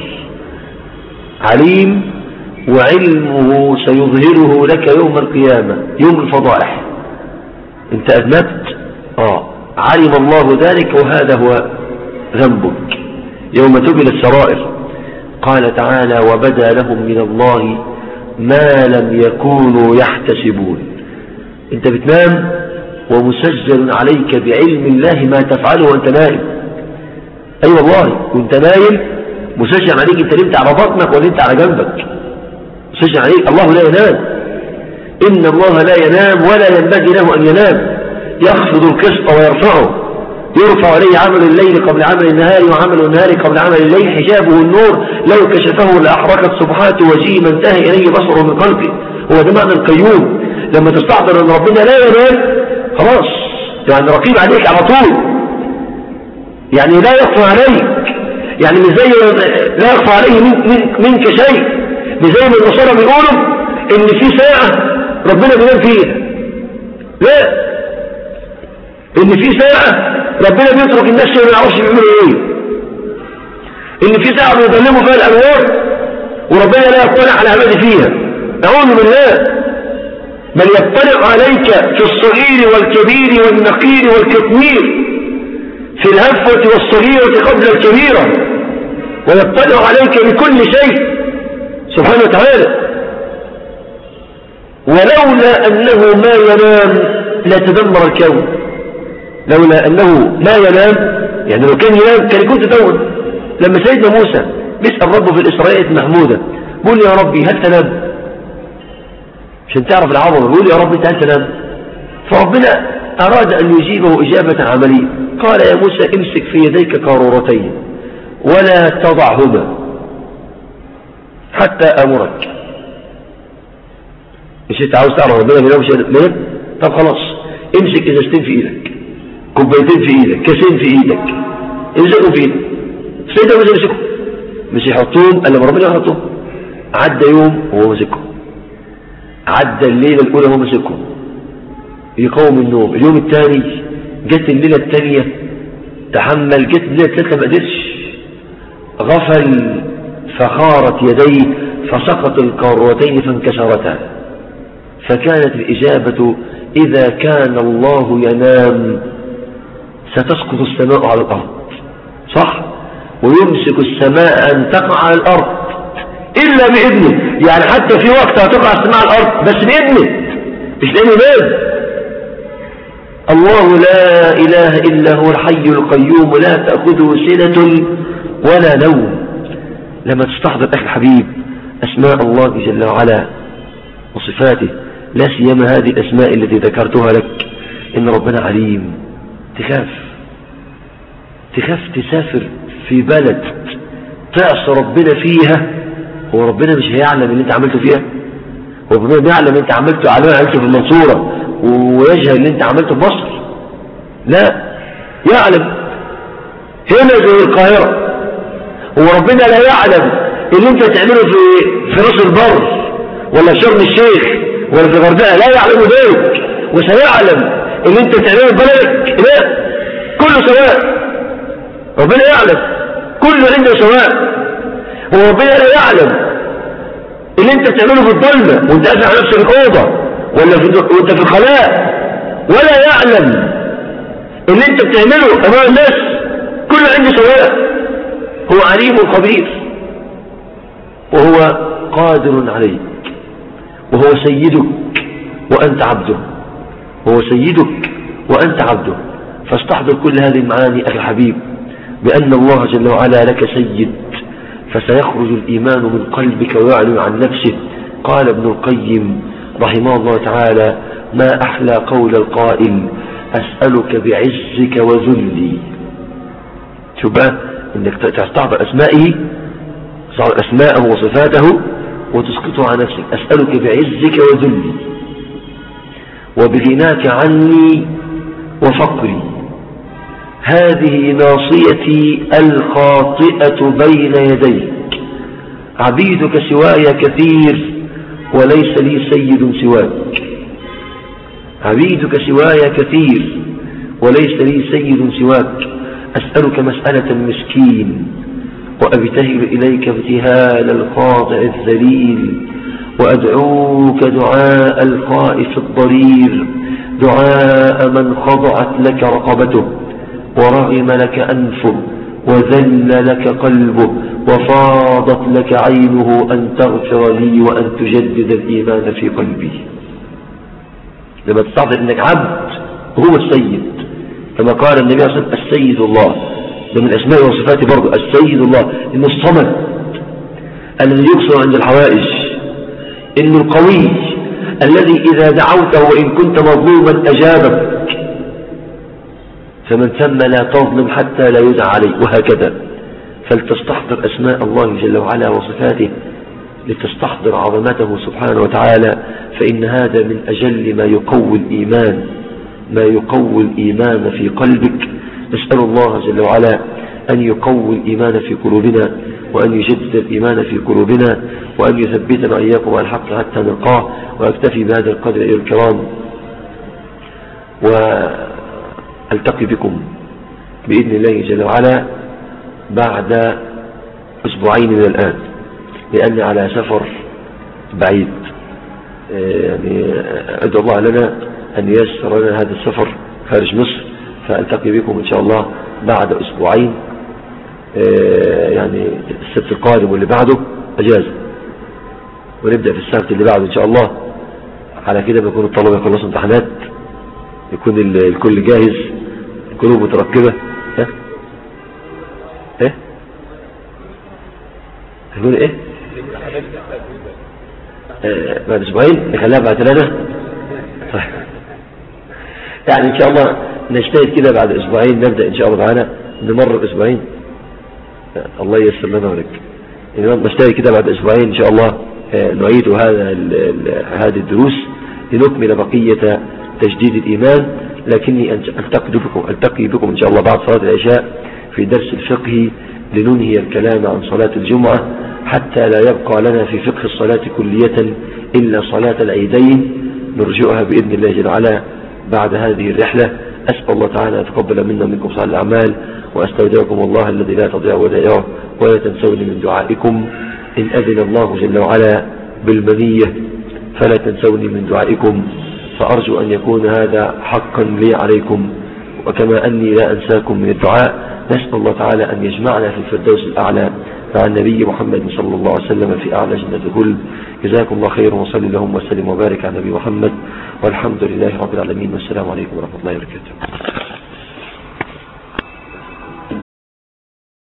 عليم وعلمه سيظهره لك يوم القيامة يوم الفضائح انت أذنبت آه علم الله ذلك وهذا هو ذنبك يوم تبل السرائر قال تعالى وبدا لهم من الله ما لم يكونوا يحتسبون انت بتنام ومسجل عليك بعلم الله ما تفعله وانت نائم اي أيوة والله وانت نايم مسجل عليك انت نمت على بطنك ولا انت على جنبك مسجل عليك الله لا ينام ان الله لا ينام ولا ينبغي له ان ينام يخفض القسط ويرفعه يرفع عليه عمل الليل قبل عمل النهار وعمل النهار قبل عمل الليل حجابه النور لو كشفه لأحرقت سبحات وجيه ما انتهى إليه بصره من قلبه هو ده معنى القيوم لما تستحضر أن ربنا لا ينام خلاص يعني رقيب عليك على طول يعني لا يخفى عليك يعني مش زي لا يخفى عليه من من منك شيء مش زي ما النصارى بيقولوا ان في ساعة ربنا بينام فيها لا ان في ساعة ربنا بيترك الناس ما يعرفش بيعملوا ايه ان في ساعة بيظلموا فيها الانوار وربنا لا يطلع على عباده فيها نعوذ بالله بل يطلع عليك في الصغير والكبير والنقير والكتمير في الهفة والصغيرة قبل الكبيرة ويطلع عليك بكل شيء سبحانه وتعالى ولولا أنه ما ينام لتدمر الكون لولا أنه ما ينام يعني لو كان ينام كان يكون تدور لما سيدنا موسى بيسأل ربه في الإسرائيل محمودة بقول يا ربي هل تنام عشان تعرف العظمة بقول يا ربي انت هل تنام فربنا أراد أن يجيبه إجابة عملية قال يا موسى امسك في يديك قارورتين ولا تضعهما حتى أمرك مش انت عاوز تعرف ربنا بينام مش بينام طب خلاص امسك ازازتين في ايدك كوبايتين في ايدك كاسين في ايدك امسكهم في ايدك سيدنا مش يمسكهم مش يحطوهم الا ربنا يحطهم عدى يوم وهو ماسكهم عدى الليله الاولى وهو ماسكهم يقوم النوم اليوم الثاني جت الليله الثانيه تحمل جت الليله الثالثه ما قدرش غفل فخارت يديه فسقط الكروتين فانكسرتا فكانت الإجابة إذا كان الله ينام ستسقط السماء على الأرض صح ويمسك السماء أن تقع على الأرض إلا بإذنه يعني حتى في وقت هتقع السماء على الأرض بس بإذنه مش لأنه نام الله لا إله إلا هو الحي القيوم لا تأخذه سنة ولا نوم لما تستحضر أخي الحبيب أسماء الله جل وعلا وصفاته لا سيما هذه الأسماء التي ذكرتها لك إن ربنا عليم تخاف تخاف تسافر في بلد تعصى ربنا فيها هو ربنا مش هيعلم اللي انت عملته فيها هو ربنا بيعلم انت عملته على عملته في المنصورة ويجهل اللي انت عملته في مصر لا يعلم هنا زي القاهرة هو ربنا لا يعلم اللي انت تعمله في في راس البر ولا شرم الشيخ ولا في الغردقة لا يعلم ذلك وسيعلم اللي انت تعمله بلدك لا كله سواء ربنا يعلم كله عنده سواء وربنا لا يعلم اللي انت بتعمله في الظلمة وانت قاعد على نفسك الأوضة ولا في وانت في الخلاء ولا يعلم اللي انت بتعمله امام الناس كله عنده سواء هو عليم خبير وهو قادر عليك وهو سيدك وأنت عبده وهو سيدك وأنت عبده فاستحضر كل هذه المعاني أخي الحبيب بأن الله جل وعلا لك سيد فسيخرج الإيمان من قلبك ويعلن عن نفسه قال ابن القيم رحمه الله تعالى ما أحلى قول القائل أسألك بعزك وذلي شو بقى انك تستحضر أسمائه أسماءه وصفاته وتسقطه عن نفسك أسألك بعزك وذلي وبغناك عني وفقري هذه ناصيتي الخاطئة بين يديك عبيدك سواي كثير وليس لي سيد سواك عبيدك سواي كثير وليس لي سيد سواك أسألك مسألة المسكين وأبتهل إليك ابتهال الخاضع الذليل وأدعوك دعاء الخائف الضرير دعاء من خضعت لك رقبته ورغم لك أنفه وذل لك قلبه وفاضت لك عينه أن تغفر لي وأن تجدد الإيمان في قلبي لما تستعطي أنك عبد هو السيد كما قال النبي صلى الله عليه وسلم السيد الله ده من أسماء وصفاته برضه السيد الله إنه الصمد الذي يكسر عند الحوائج إنه القوي الذي إذا دعوته وإن كنت مظلوما أجابك فمن ثم لا تظلم حتى لا يدعى عليه وهكذا فلتستحضر أسماء الله جل وعلا وصفاته لتستحضر عظمته سبحانه وتعالى فإن هذا من أجل ما يقوي الإيمان ما يقوي الإيمان في قلبك نسأل الله جل وعلا أن يقوي الإيمان في قلوبنا وأن يجدد الإيمان في قلوبنا وأن يثبتنا إياكم على الحق حتى نلقاه وأكتفي بهذا القدر أيها الكرام وألتقي بكم بإذن الله جل وعلا بعد أسبوعين من الآن لأني على سفر بعيد يعني أدعو الله لنا أن ييسر لنا هذا السفر خارج مصر فألتقي بكم إن شاء الله بعد أسبوعين يعني السبت القادم واللي بعده أجازة ونبدأ في السبت اللي بعده إن شاء الله على كده بيكون الطلبة يخلصوا امتحانات يكون الكل جاهز القلوب متركبة ها ايه هيكون ايه آه بعد اسبوعين نخليها بعد ثلاثة طيب يعني ان شاء الله نجتهد كده بعد اسبوعين نبدأ ان شاء الله معانا نمر باسبوعين الله ييسر لنا ولك نشتري كده بعد أسبوعين إن شاء الله نعيد هذا هذه الدروس لنكمل بقية تجديد الإيمان لكني ألتقي بكم, ألتقي بكم إن شاء الله بعد صلاة العشاء في درس الفقه لننهي الكلام عن صلاة الجمعة حتى لا يبقى لنا في فقه الصلاة كلية إلا صلاة العيدين نرجئها بإذن الله جل وعلا بعد هذه الرحلة أسأل الله تعالى يتقبل منا منكم صالح الأعمال وأستودعكم الله الذي لا تضيع ودائعه ولا تنسوني من دعائكم إن أذن الله جل وعلا بالمنية فلا تنسوني من دعائكم فأرجو أن يكون هذا حقا لي عليكم وكما أني لا أنساكم من الدعاء نسأل الله تعالى أن يجمعنا في الفردوس الأعلى مع النبي محمد صلى الله عليه وسلم في أعلى جنة الكل جزاكم الله خير وصلي اللهم وسلم وبارك على نبي محمد والحمد لله رب العالمين والسلام عليكم ورحمة الله وبركاته